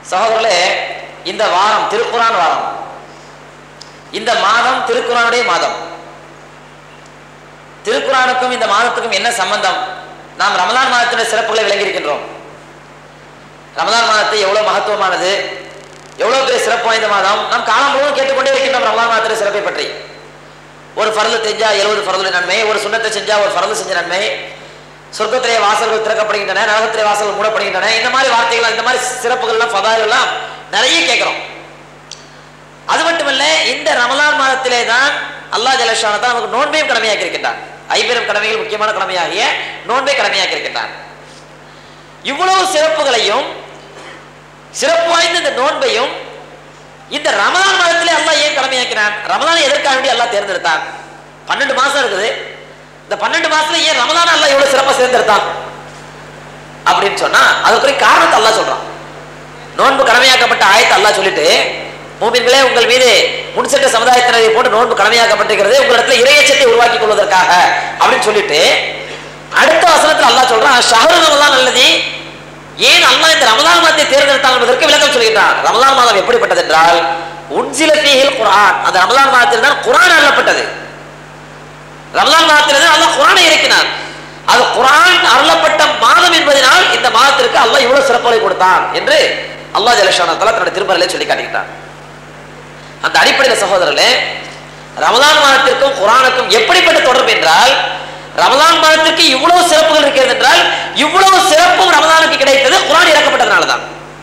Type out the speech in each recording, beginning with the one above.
சகோதரர்களே இந்த வாரம் திருக்குரான் வாரம் இந்த மாதம் திருக்குரானுடைய மாதம் திருக்குரானுக்கும் இந்த மாதத்துக்கும் என்ன சம்பந்தம் நாம் ரமலான் மாதத்தினுடைய சிறப்புகளை விளங்கியிருக்கின்றோம் ரமலான் மாதத்தை எவ்வளவு மகத்துவமானது எவ்வளவு பெரிய சிறப்பு வாய்ந்த மாதம் நாம் காலம் முழுவதும் கேட்டுக்கொண்டே இருக்கின்றோம் ரமலான் மாதத்தினுடைய சிறப்பை பற்றி ஒரு ஃபரது செஞ்சா எழுபது ஃபரதுடைய நன்மை ஒரு சுண்ணத்தை செஞ்சா ஒரு ஃபரது செஞ்ச நன்மை சொர்க்கத்திலே வாசல்கள் திறக்கப்படுகின்றன நரகத்திலே வாசல்கள் மூடப்படுகின்றன இந்த மாதிரி வார்த்தைகள் இந்த மாதிரி சிறப்புகள்லாம் ஃபதாயிலாம் நிறைய கேட்கிறோம் அது மட்டுமல்ல இந்த ரமலான் மாதத்திலே தான் அல்லாஹ் ஜலஷான தான் நமக்கு நோன்பையும் கடமையாக்கி இருக்கின்றான் ஐபெரும் கடமைகள் முக்கியமான கடமையாகிய நோன்பை கடமையாக்கி இருக்கின்றான் இவ்வளவு சிறப்புகளையும் சிறப்பு வாய்ந்த இந்த நோன்பையும் இந்த ரமலான் மாதத்திலே அல்லாஹ் ஏன் கடமையாக்கினான் ரமலான் எதற்காக வேண்டி அல்லாஹ் தேர்ந்தெடுத்தான் பன்னெண்டு மாசம் இருக்குது இந்த பன்னெண்டு மாசத்துல ஏன் ரமலான் அல்லாஹ் இவ்வளவு சிறப்பா தேர்ந்தெடுத்தான் அப்படின்னு சொன்னா அதுக்குரிய காரணத்தை அல்லாஹ் சொல்றான் நோன்பு கடமையாக்கப்பட்ட ஆயத்தை அல்லாஹ் சொல்லிட்டு மூமின்களே உங்கள் மீது முன்சென்ற சமுதாயத்தினரை போட்டு நோன்பு கடமையாக்கப்பட்டிருக்கிறது உங்களிடத்துல இறையச்சத்தை உருவாக்கி கொள்வதற்காக அப்படின்னு சொல்லிட்டு அடுத்த வசனத்தில் அல்லாஹ் சொல்றான் ஷஹரு ரமலான் அல்லது ஏன் அல்லாஹ் இந்த ரமலான் மாதத்தை தேர்ந்தெடுத்தான் என்பதற்கு விளக்கம் சொல்கிறான் ரமலான் மாதம் எப்படிப்பட்டது என்றால் உன்சில ஃபீஹில் குர்ஆன் அந்த ரமலான் மாதத்தில் தான் குர்ஆன் அருளப்பட்டது ரமலான் மாதத்தில் தான் அல்லாஹ் குர்ஆனை இறக்கினான் அது குர்ஆன் அருளப்பட்ட மாதம் என்பதனால் இந்த மாதத்திற்கு அல்லாஹ் இவ்வளவு சிறப்புகளை கொடுத்தான் என்று அல்லாஹ் ஜலஷான தன்னுடைய திருமறையிலே சொல்லி காட்டுகிறான் அந்த அடிப்படையில் சகோதரர்களே ரமலான் மாதத்திற்கும் குரானுக்கும் எப்படிப்பட்ட தொடர்பு என்றால் ரமலான் மாதத்திற்கு இவ்வளவு சிறப்புகள் இருக்கிறது என்றால் இவ்வளவு சிறப்பும் ரமலானுக்கு கிடைத்தது குரான் இறக்கப்பட்டதுனால தான்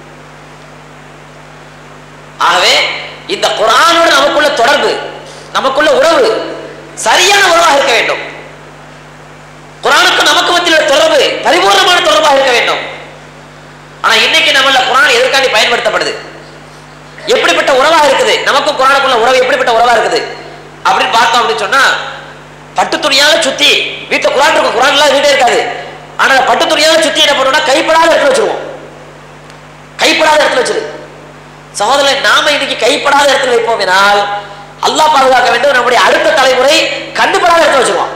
ஆகவே இந்த குரானோடு நமக்குள்ள தொடர்பு நமக்குள்ள உறவு சரியான உறவாக இருக்க வேண்டும் குரானுக்கு நமக்கு மத்தியில் தொடர்பு பரிபூர்ணமான தொடர்பாக இருக்க வேண்டும் ஆனா இன்னைக்கு நம்மள குரான் எதற்காண்டி பயன்படுத்தப்படுது எப்படிப்பட்ட உறவா இருக்குது நமக்கும் குரானுக்குள்ள உறவு எப்படிப்பட்ட உறவா இருக்குது அப்படின்னு பார்த்தோம் அப்படின்னு சொன்னா பட்டு துணியால சுத்தி வீட்டுல குரான் இருக்கும் குரான் எல்லாம் வீட்டே இருக்காது ஆனா பட்டு துணியால சுத்தி என்ன பண்ணுவோம்னா கைப்படாத இடத்துல வச்சிருவோம் கைப்படாத இடத்துல வச்சிரு சகோதரன் நாம இன்னைக்கு கைப்படாத இடத்துல வைப்போம் என்றால் அல்லாஹ் பாதுகாக்க வேண்டும் நம்முடைய அடுத்த தலைமுறை கண்டுபடாத இடத்துல வச்சிருவோம்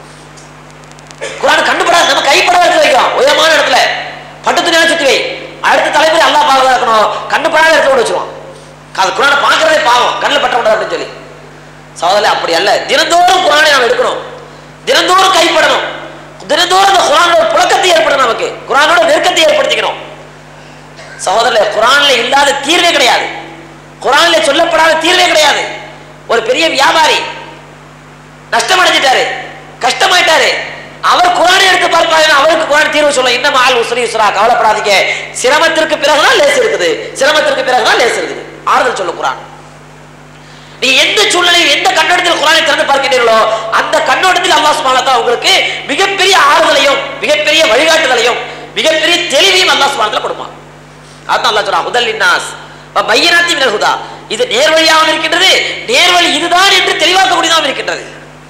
குரான் கண்டுபடாத நம்ம கைப்படாத இடத்துல வைக்கிறோம் உயரமான இடத்துல பட்டு துணியால சுத்தி வை அடுத்த தலைமுறை அல்லாஹ் பாதுகாக்கணும் கண்டுபடாத இடத்துல வச்சிருவோம் அது குரானை பார்க்கறதே பாவம் கண்ணில் பட்டக்கூடாது அப்படின்னு சொல்லி சகோதரே அப்படி அல்ல தினந்தோறும் குரானை நாம் எடுக்கணும் தினந்தோறும் கைப்படணும் தினந்தோறும் அந்த குரானோட புழக்கத்தை ஏற்படணும் நமக்கு குரானோட நெருக்கத்தை ஏற்படுத்திக்கணும் சகோதரர்களே குரான்ல இல்லாத தீர்வே கிடையாது குரான்ல சொல்லப்படாத தீர்வே கிடையாது ஒரு பெரிய வியாபாரி நஷ்டம் அடைஞ்சிட்டாரு கஷ்டமாயிட்டாரு அவர் குரானை எடுத்து பார்ப்பாரு அவருக்கு குரான் தீர்வு சொல்ல இன்னும் ஆள் உசுரி உசுரா கவலைப்படாதீங்க சிரமத்திற்கு பிறகுதான் லேஸ் இருக்குது சிரமத்திற்கு பிறகுதான் லேஸ் இருக்குது ஆறுதல் சொல்ல குரான் நீ எந்த சூழ்நிலையில் எந்த கண்ணோட்டத்தில் குரானை திறந்து பார்க்கிறீர்களோ அந்த கண்ணோட்டத்தில் அல்லாஹ் சுப்ஹானஹு வ உங்களுக்கு மிகப்பெரிய ஆறுதலையும் மிகப்பெரிய வழிகாட்டுதலையும் மிகப்பெரிய தெளிவையும் அல்லாஹ் சுப்ஹானஹு கொடுப்பான் அதான் அல்லாஹ் சொல்றான் முதல் இன்னாஸ் பையனாத்தி மினல் ஹுதா இது நேர்வழியாகவும் இருக்கின்றது நேர்வழி இதுதான் என்று தெளிவாக்கக்கூடியதாகவும் இருக்கின்றது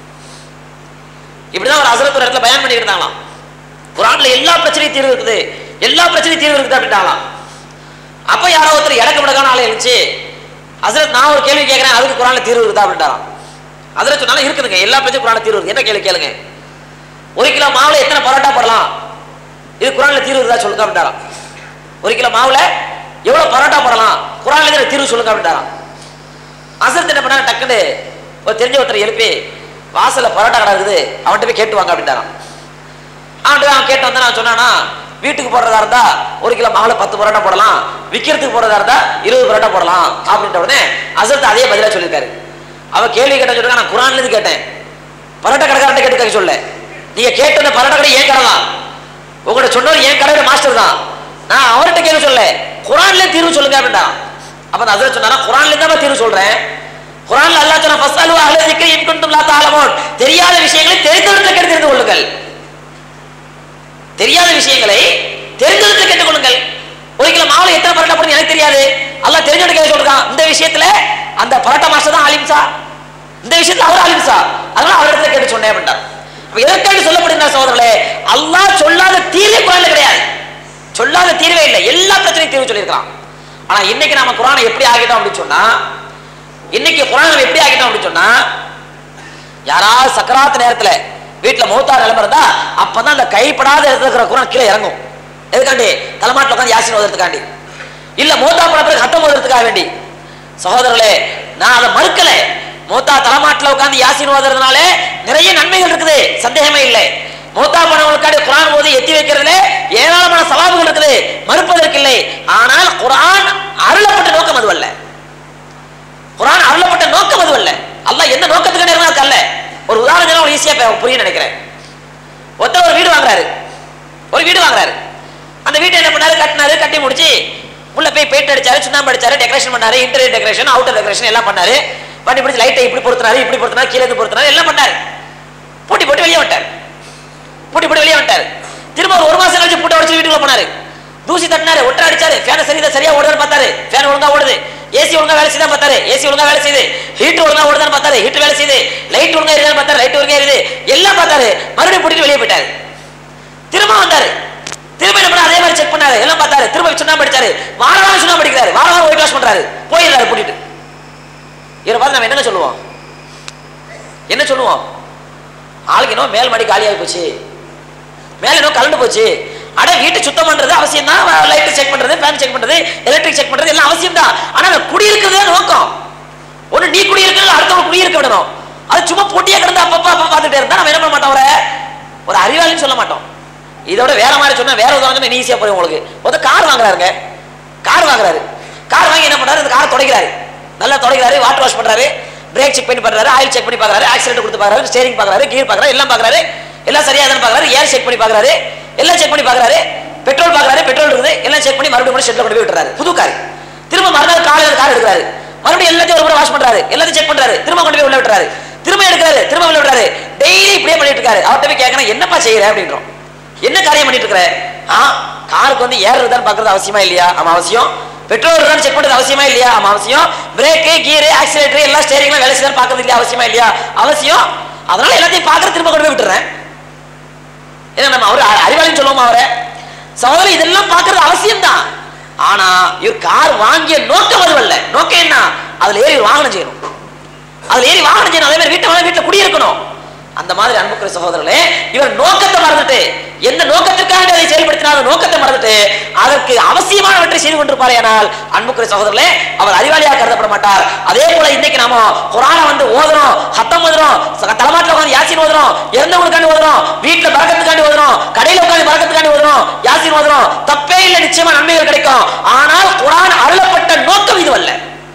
இப்படிதான் ஒரு அசரத் ஒரு இடத்துல பயன் பண்ணிட்டு இருந்தாங்களாம் குரான்ல எல்லா பிரச்சனையும் தீர்வு இருக்குது எல்லா பிரச்சனையும் தீர்வு இருக்குது அப்படின்ட்டாங்களாம் அப்ப யாரோ ஒருத்தர் இடக்கு முடக்கான ஆளை எழுந்துச்சு அசரத் நான் ஒரு கேள்வி கேட்கிறேன் அதுக்கு குரான்ல தீர்வு இருக்குதா அப்படின்ட்டாராம் அதில் சொன்னாலும் இருக்குதுங்க எல்லா பிரச்சனையும் குரான்ல தீர்வு இருக்கு என்ன கேள்வி கேளுங்க ஒரு கிலோ மாவுல எத்தனை பரோட்டா போடலாம் இது குரான்ல தீர்வு இருக்குதா சொல்லுங்க அப்படின்ட்டாராம் ஒரு கிலோ மாவுல எவ்வளவு பரோட்டா போடலாம் குரான்ல இருக்கிற தீர்வு சொல்லுங்க அப்படின்ட்டாராம் அசரத் என்ன பண்ணாங்க டக்குன்னு ஒரு தெரிஞ்ச ஒருத்தர் எழுப்பி வாசல்ல பரோட்டா கடை இருக்குது அவன்கிட்ட போய் கேட்டு வாங்க அப்படின்ட்டாராம் அவன்கிட்ட போய் அவன் கேட்டு வந்தா நான் சொன்னானா வீட்டுக்கு போடுறதா இருந்தா ஒரு கிலோ மாவுல பத்து பரோட்டா போடலாம் விற்கிறதுக்கு போடுறதா இருந்தா இருபது பரோட்டா போடலாம் அப்படின்ற உடனே அசரத் அதே பதிலா சொல்லியிருக்காரு அவ கேள்வி கேட்ட சொல்லுங்க நான் குரான்ல இருந்து கேட்டேன் பரோட்டா கடைக்காரன் கேட்டு கேட்க சொல்ல நீங்க கேட்ட பரோட்டா கடை ஏன் கடை தான் உங்கள்ட்ட சொன்னவர் ஏன் கடையோட மாஸ்டர் தான் நான் அவர்கிட்ட கேட்க சொல்ல குரான்ல தீர்வு சொல்லுங்க அப்படின்டா அப்ப நான் அசரத் சொன்னா குரான்ல தான் தீர்வு சொல்றேன் குரான்ல அல்லாஹ் சொன்ன ஃபஸ்அலு அஹ்ல ذிக்ரி இன் குன்தும் லா தஅலமூன் தெரியாத விஷயங்களை தெரிந்தவர்கிட்ட கேட்டு தெரிந்து கொள்ளுங்கள் தெரியாத விஷயங்களை தெரிந்தவர்கிட்ட கேட்டுக் கொள்ளுங்கள் ஒரு கிலோ மாவுல எத்தனை பரோட்டா போடுறது எனக்கு தெரியாது அல்லாஹ் தெரிஞ்சவங்க கேட்க சொல்றான் இந்த விஷயத்துல அந்த பரோட்டா மாஸ்டர் தான் ஆலிம்சா இந்த விஷயத்துல அவர் ஆலிம்சா அதனால அவரிடத்துல கேட்டு சொன்னேன் அப்படின்ட்டார் அப்ப எதற்காக சொல்லப்படுகிற சகோதரர்களே அல்லாஹ் சொல்லாத தீர்வே குரான்ல கிடையாது சொல்லாத தீர்வே இல்லை எல்லா பிரச்சனையும் தீர்வு சொல்லியிருக்கான் ஆனா இன்னைக்கு நாம குரானை எப்படி ஆகிட்டோம் அப்படின்னு சொன்னா இன்னைக்கு குரான் நம்ம எப்படி ஆகிட்டோம் அப்படின்னு சொன்னா யாராவது சக்கராத்து நேரத்துல வீட்டுல மௌத்தா நிலைமை இருந்தா அப்பதான் அந்த கைப்படாத இடத்துல இருக்கிற குரான் கீழே இறங்கும் எதுக்காண்டி தலைமாட்டில் உட்காந்து யாசின் ஓதுறதுக்காண்டி இல்ல மூத்தா போன பிறகு ஹத்தம் ஓதுறதுக்காக வேண்டி சகோதரர்களே நான் அதை மறுக்கல மூத்தா தலைமாட்டில் உட்கார்ந்து யாசின் ஓதுறதுனால நிறைய நன்மைகள் இருக்குது சந்தேகமே இல்லை மூத்தா போனவங்களுக்காடி குரான் ஓதி எத்தி வைக்கிறதுல ஏராளமான சவாபுகள் இருக்குது மறுப்பதற்கு இல்லை ஆனால் குரான் அருளப்பட்ட நோக்கம் அதுவல்ல குரான் அருளப்பட்ட நோக்கம் அதுவல்ல அல்லாஹ் எந்த நோக்கத்துக்கு நேரமாக அல்ல ஒரு உதாரணம் உங்களுக்கு ஈஸியா புரிய நினைக்கிறேன் ஒருத்தர் ஒரு வீடு வாங்குறாரு ஒரு வீடு வாங்குறாரு அந்த வீட்டை என்ன பண்ணாரு கட்டினாரு கட்டி முடிச்சு உள்ள போய் பெயிண்ட் அடிச்சாரு சுண்ணாம்பு அடிச்சாரு டெக்கரேஷன் பண்ணாரு இன்டீரியர் டெக்கரேஷன் அவுட்டர் டெக்கரேஷன் எல்லாம் பண்ணாரு பண்ணி பிடிச்சி லைட்டை இப்படி பொருத்தினாரு இப்படி பொருத்தினாரு கீழே இருந்து பொருத்தினாரு எல்லாம் பண்ணாரு பூட்டி போட்டு வெளியே விட்டார் பூட்டி போட்டு வெளியே விட்டார் திரும்ப ஒரு ஒரு மாசம் கழிச்சு பூட்டை உடச்சு வீட்டுக்குள்ள போனாரு தூசி தட்டினாரு ஒட்டை அடிச்சாரு ஃபேனை சரிதா சரியா ஓடுதான்னு பார்த்தாரு ஃபேன் ஒழுங்கா ஓடுது ஏசி ஒழுங்கா வேலை செய்தான் பார்த்தாரு ஏசி ஒழுங்கா வேலை செய்யுது ஹீட் ஒழுங்கா ஓடுதான்னு பார்த்தாரு ஹீட் வேலை செய்யுது லைட் ஒழுங்கா எரியுதான்னு பார்த்தாரு லைட் ஒழுங்கா எரியுது எல்லாம் பார்த்தாரு மறுபடியும் பூட்டிட்டு வெளியே போயிட்டாரு திரும்ப வந்தாரு திரும்ப என்ன பண்ணாரு அதே மாதிரி செக் பண்ணாரு எல்லாம் பார்த்தாரு திரும்ப சுண்ணாம்பு அடிச்சாரு வார வாரம் சுண்ணாம்பு அடிக்கிறாரு வார வாரம் ஒயிட் வாஷ் பண்றாரு போயிடுறாரு பூட்டிட்டு இவரை பார்த்து நம்ம என்னங்க சொல்லுவோம் என்ன சொல்லுவோம் ஆளுக்கு இன்னும் மேல் மாடி காலியாகி போச்சு மேல இன்னும் கலந்து போச்சு அட வீட்டை சுத்தம் பண்றது அவசியம் தான் லைட் செக் பண்றது ஃபேன் செக் பண்றது எலக்ட்ரிக் செக் பண்றது எல்லாம் அவசியம் தான் ஆனா அந்த குடியிருக்கிறது தான் நோக்கம் ஒண்ணு நீ குடியிருக்கிறது அடுத்தவங்க குடியிருக்க விடணும் அது சும்மா போட்டியா கிடந்து அப்பப்ப அப்ப பார்த்துட்டே இருந்தா நம்ம என்ன பண்ண மாட்டோம் அவரை ஒரு அறிவாளின்னு சொல்ல மாட்டோம் இதோட வேற மாதிரி சொன்னா வேற உதாரணம் சொன்னா ஈஸியா போய் உங்களுக்கு ஒரு கார் வாங்குறாருங்க கார் வாங்குறாரு கார் வாங்கி என்ன பண்றாரு அந்த காரை துடைக்கிறாரு நல்லா துடைக்கிறாரு வாட்டர் வாஷ் பண்றாரு பிரேக் செக் பண்ணி பண்றாரு ஆயில் செக் பண்ணி பார்க்கறாரு ஆக்சிடென்ட் கொடுத்து பார்க்கறாரு ஸ்டேரிங் பார்க்கறாரு கீர் பார்க்கறாரு எல்லாம் பார்க்கறாரு எல்லாம் சரியா தான் பார்க்கறாரு ஏர் செக் பண்ணி பார்க்கறாரு எல்லாம் செக் பண்ணி பார்க்கறாரு பெட்ரோல் பார்க்கறாரு பெட்ரோல் இருக்குது எல்லாம் செக் பண்ணி மறுபடியும் ஷெட்ல கொண்டு போய் விட்டுறாரு புது கார் திரும்ப மறுநாள் காலையில கார் எடுக்கிறாரு மறுபடியும் எல்லாத்தையும் ஒரு முறை வாஷ் பண்றாரு எல்லாத்தையும் செக் பண்றாரு திரும்ப கொண்டு போய் உள்ள விட்டுறாரு திரும்ப எடுக்கிறாரு திரும்ப உள்ள விடுறாரு டெய்லி இப்படியே பண்ணிட்டு இருக்காரு அவர்கிட்ட போய் கேட்கணும் என்னப்பா செய்யற அப்படின்றோம் என்ன காரியம் பண்ணிட்டு இருக்கிற ஆ காருக்கு வந்து ஏறுறதுதான் பார்க்கறது அவசியமா இல்லையா ஆமா அவசியம் பெட்ரோல் தான் செக் பண்றது அவசியமா இல்லையா ஆமா அவசியம் பிரேக்கு கீரு ஆக்சிலேட்டர் எல்லாம் ஸ்டேரிங்லாம் வேலை செய்யணும் பார்க்கறது இல்லையா அவசியமா இல்லையா அவசியம் அதனால எல்லாத்தையும் பார்க்கறது திரும்ப கொண்டு போய் விட்டுறேன் ஏன்னா நம்ம அவர் அறிவாளின்னு சொல்லுவோமா அவரை சகோதரர் இதெல்லாம் பார்க்கறது அவசியம் தான் ஆனா இவர் கார் வாங்கிய நோக்கம் அதுவல்ல நோக்கம் என்ன அதுல ஏறி ஒரு வாகனம் செய்யணும் அதுல ஏறி வாகனம் செய்யணும் அதே மாதிரி வீட்டை வாங்க வீட்டுல குடியிருக்கணும் அந்த மாதிரி அன்புக்குரிய சகோதரர்களே இவர் நோக்கத்தை மறந்துட்டு எந்த நோக்கத்திற்காக அதை செயல்படுத்தினாலும் நோக்கத்தை மறந்துட்டு அதற்கு அவசியமானவற்றை செய்து கொண்டிருப்பார் ஆனால் அன்புக்குரிய சகோதரர்களே அவர் அறிவாளியாக கருதப்பட மாட்டார் அதே போல இன்னைக்கு நாம குரானை வந்து ஓதுறோம் ஹத்தம் ஓதுறோம் ச- தலைமாட்டில் உட்காந்து யாசின் ஓதுறோம் இறந்தவங்களுக்காண்டி ஓதுறோம் வீட்டுல பறக்கத்துக்காண்டி ஓதுறோம் கடையில உட்காந்து பறக்கத்துக்காண்டி ஓதுறோம் யாசின் ஓதுறோம் தப்பே இல்லை நிச்சயமா நன்மைகள் கிடைக்கும் ஆனால் குரான் அருளப்பட்ட நோக்கம் இதுவல்ல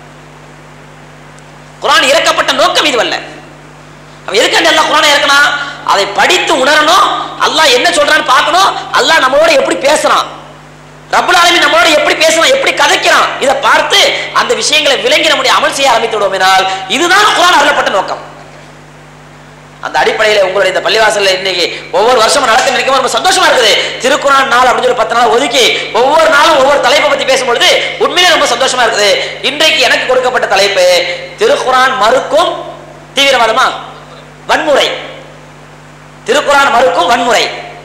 குரான் இறக்கப்பட்ட நோக்கம் இதுவல்ல அவன் எதுக்காண்டி எல்லாம் குரானை இறக்கணும் அதை படித்து உணரணும் அல்லாஹ் என்ன சொல்றான்னு பார்க்கணும் அல்லாஹ் நம்மளோட எப்படி பேசுறான் ரப்புல் ஆலமீன் நம்மளோட எப்படி பேசுறான் எப்படி கதைக்கிறான் இதை பார்த்து அந்த விஷயங்களை விளங்கி நம்முடைய அமல் செய்ய ஆரம்பித்து விடுவோம் என்றால் இதுதான் குரான் அருளப்பட்ட நோக்கம் அந்த அடிப்படையில் உங்களுடைய இந்த பள்ளிவாசல்ல இன்னைக்கு ஒவ்வொரு வருஷமும் நடக்க நினைக்கும் ரொம்ப சந்தோஷமா இருக்குது திருக்குறான் நாள் அப்படின்னு சொல்லி பத்து நாள் ஒதுக்கி ஒவ்வொரு நாளும் ஒவ்வொரு தலைப்பை பத்தி பேசும்பொழுது உண்மையிலே ரொம்ப சந்தோஷமா இருக்குது இன்றைக்கு எனக்கு கொடுக்கப்பட்ட தலைப்பு திருக்குறான் மறுக்கும் தீவிரவாதமா வன்முறை திருக்குறான் மறுக்கும் வன்முறை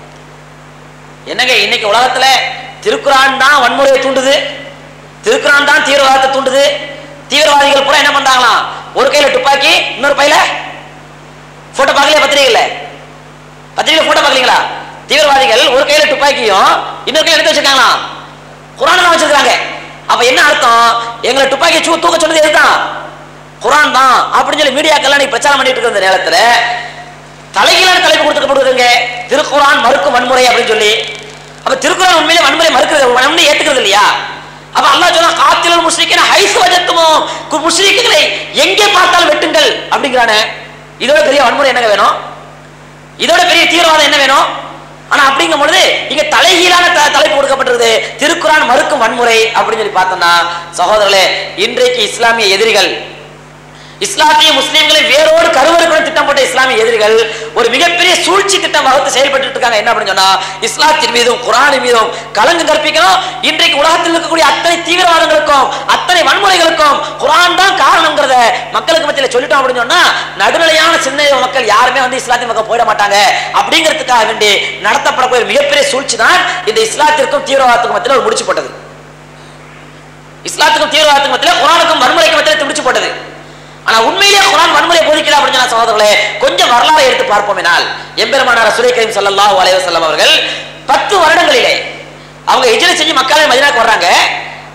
என்னங்க இன்னைக்கு உலகத்துல திருக்குறான் தான் வன்முறையை தூண்டுது திருக்குறான் தான் தீவிரவாதத்தை தூண்டுது தீவிரவாதிகள் பூரா என்ன பண்றாங்களாம் ஒரு கையில துப்பாக்கி இன்னொரு பையில போட்டோ பார்க்கலையா பத்திரிகையில பத்திரிகையில போட்டோ பார்க்கலீங்களா தீவிரவாதிகள் ஒரு கையில துப்பாக்கியும் இன்னொரு கையில எடுத்து வச்சிருக்காங்களா குரான் தான் வச்சிருக்காங்க அப்ப என்ன அர்த்தம் எங்களை துப்பாக்கி சூ தூக்க சொன்னது எதுதான் குரான் தான் அப்படின்னு சொல்லி மீடியாக்கெல்லாம் நீ பிரச்சாரம் பண்ணிட்டு இருக்கிற இந்த நேரத்துல தலைகீழான தலைப்பு கொடுத்துக்கப்படுவதுங்க திருக்குரான் மறுக்கும் வன்முறை அப்படின்னு சொல்லி அப்ப திருக்குறான் உண்மையிலே வன்முறை மறுக்கிறது வன்முறை ஏத்துக்கிறது இல்லையா அப்ப அல்லாஹ் சொன்னா காத்திலல் முஸ்லிக்கின ஹைஸ் வஜத்துமோ முஸ்லிக்குகளை எங்கே பார்த்தாலும் வெட்டுங்கள் அப்படிங்கிறானே இதோட பெரிய வன்முறை என்னங்க வேணும் இதோட பெரிய தீவிரவாதம் என்ன வேணும் ஆனா அப்படிங்கும் பொழுது இங்க தலைகீழான த- தலைப்பு கொடுக்கப்பட்டிருக்குது திருக்குறான் மறுக்கும் வன்முறை அப்படின்னு சொல்லி பார்த்தோம்னா சகோதரர்களே இன்றைக்கு இஸ்லாமிய எதிரிகள் இஸ்லாமிய முஸ்லிம்களை வேரோடு கருவறுக்கணும் திட்டம் போட்ட இஸ்லாமிய எதிரிகள் ஒரு மிகப்பெரிய சூழ்ச்சி திட்டம் வகுத்து செயல்பட்டு இருக்காங்க என்ன அப்படின்னு சொன்னா இஸ்லாத்தின் மீதும் குரானின் மீதும் கலங்கு கற்பிக்கணும் இன்றைக்கு உலகத்தில் இருக்கக்கூடிய அத்தனை தீவிரவாதங்களுக்கும் அத்தனை வன்முறைகளுக்கும் குரான் தான் காரணங்கிறத மக்களுக்கு மத்தியில சொல்லிட்டோம் அப்படின்னு சொன்னா நடுநிலையான சிந்தனை மக்கள் யாருமே வந்து இஸ்லாத்தின் பக்கம் போயிட மாட்டாங்க அப்படிங்கிறதுக்காக வேண்டி நடத்தப்படக்கூடிய ஒரு மிகப்பெரிய சூழ்ச்சி தான் இந்த இஸ்லாத்திற்கும் தீவிரவாதத்துக்கும் மத்தியில் ஒரு முடிச்சு போட்டது இஸ்லாத்துக்கும் தீவிரவாதத்துக்கும் மத்தியில் குரானுக்கும் வன்முறைக்கும் மத்தியில் முடிச்சு போட்டது ஆனா உண்மையிலேயே குரான் வன்முறை போதிக்கல அப்படின்னு சொன்ன சகோதரர்களே கொஞ்சம் வரலாறு எடுத்து பார்ப்போமேனால் எம்பெருமானார் சுரை கரீம் ஸல்லல்லாஹு அலைஹி வஸல்லம் அவர்கள் பத்து வருடங்களிலே அவங்க ஹிஜ்ரத் செஞ்சு மக்காலே மதினாக்கு வர்றாங்க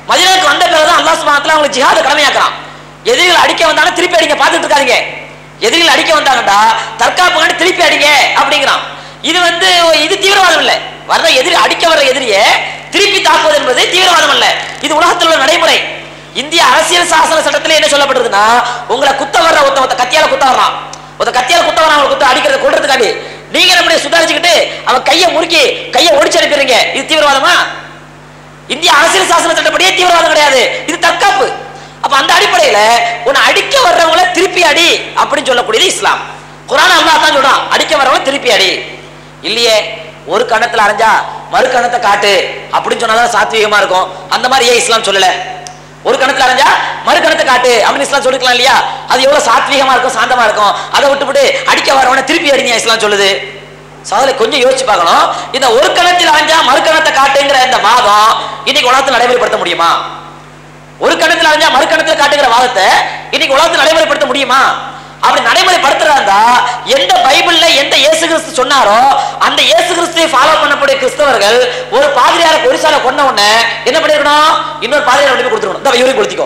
மதினாவுக்கு வந்த பிறகுதான் அல்லாஹ் சுப்ஹானஹு வ தஆலா அவங்களுக்கு ஜிஹாத கடமையாக்குறான் எதிரிகள் அடிக்க வந்தாலும் திருப்பி அடிங்க பார்த்துட்டு இருக்காதீங்க எதிரிகள் அடிக்க வந்தாங்கடா தற்காப்பு கண்டு திருப்பி அடிங்க அப்படிங்கிறான் இது வந்து இது தீவிரவாதம் இல்ல வர்ற எதிரி அடிக்க வர்ற எதிரியை திருப்பி தாக்குவது என்பது தீவிரவாதம் அல்ல இது உலகத்தில் உள்ள நடைமுறை இந்திய அரசியல் சாசன சட்டத்தில் என்ன சொல்லப்படுதுன்னா உங்களை குத்த வர்ற ஒருத்த ஒருத்த கத்தியால குத்த வர்றான் ஒருத்த கத்தியால குத்த வர்றான் அவங்களை குத்த அடிக்கிறத கொள்றதுக்காண்டி நீங்க நம்முடைய சுதாரிச்சுக்கிட்டு அவன் கையை முறுக்கி கையை ஒடிச்சு அனுப்பிடுறீங்க இது தீவிரவாதமா இந்திய அரசியல் சாசன சட்டப்படியே தீவிரவாதம் கிடையாது இது தற்காப்பு அப்ப அந்த அடிப்படையில உன்னை அடிக்க வர்றவங்கள திருப்பி அடி அப்படின்னு சொல்லக்கூடியது இஸ்லாம் குரான் அல்லாஹ் தான் சொல்றான் அடிக்க வர்றவங்க திருப்பி அடி இல்லையே ஒரு கணத்துல அரைஞ்சா மறு கணத்தை காட்டு அப்படின்னு சொன்னாதான் சாத்வீகமா இருக்கும் அந்த மாதிரி ஏன் இஸ்லாம் சொல்லல ஒரு கணத்துல அரைஞ்சா மறு கணத்தை காட்டு அப்படின்னு இஸ்லாம் சொல்லிக்கலாம் இல்லையா அது எவ்வளவு சாத்வீகமா இருக்கும் சாந்தமா இருக்கும் அதை விட்டுவிட்டு அடிக்க வரவன திருப்பி அடிங்க இஸ்லாம் சொல்லுது சோதனை கொஞ்சம் யோசிச்சு பார்க்கணும் இந்த ஒரு கணத்தில் அரைஞ்சா மறு கணத்தை காட்டுங்கிற இந்த வாதம் இன்னைக்கு உலகத்தில் நடைமுறைப்படுத்த முடியுமா ஒரு கணத்தில் அரைஞ்சா மறு கணத்தில் காட்டுங்கிற வாதத்தை இன்னைக்கு உலகத்தில் நடைமுறைப்படுத்த முடியுமா அப்படி நடைமுறைப்படுத்துறதா இருந்தா எந்த பைபிள்ல எந்த இயேசு கிறிஸ்து சொன்னாரோ அந்த இயேசு கிறிஸ்துவை ஃபாலோ பண்ணக்கூடிய கிறிஸ்தவர்கள் ஒரு பாதிரியார பொரிசால கொன்ன உடனே என்ன பண்ணிருக்கணும் இன்னொரு பாதிரியார் கொண்டு போய் கொடுத்துருக்கணும் இந்த இவரையும் கொடுத்திக்கோ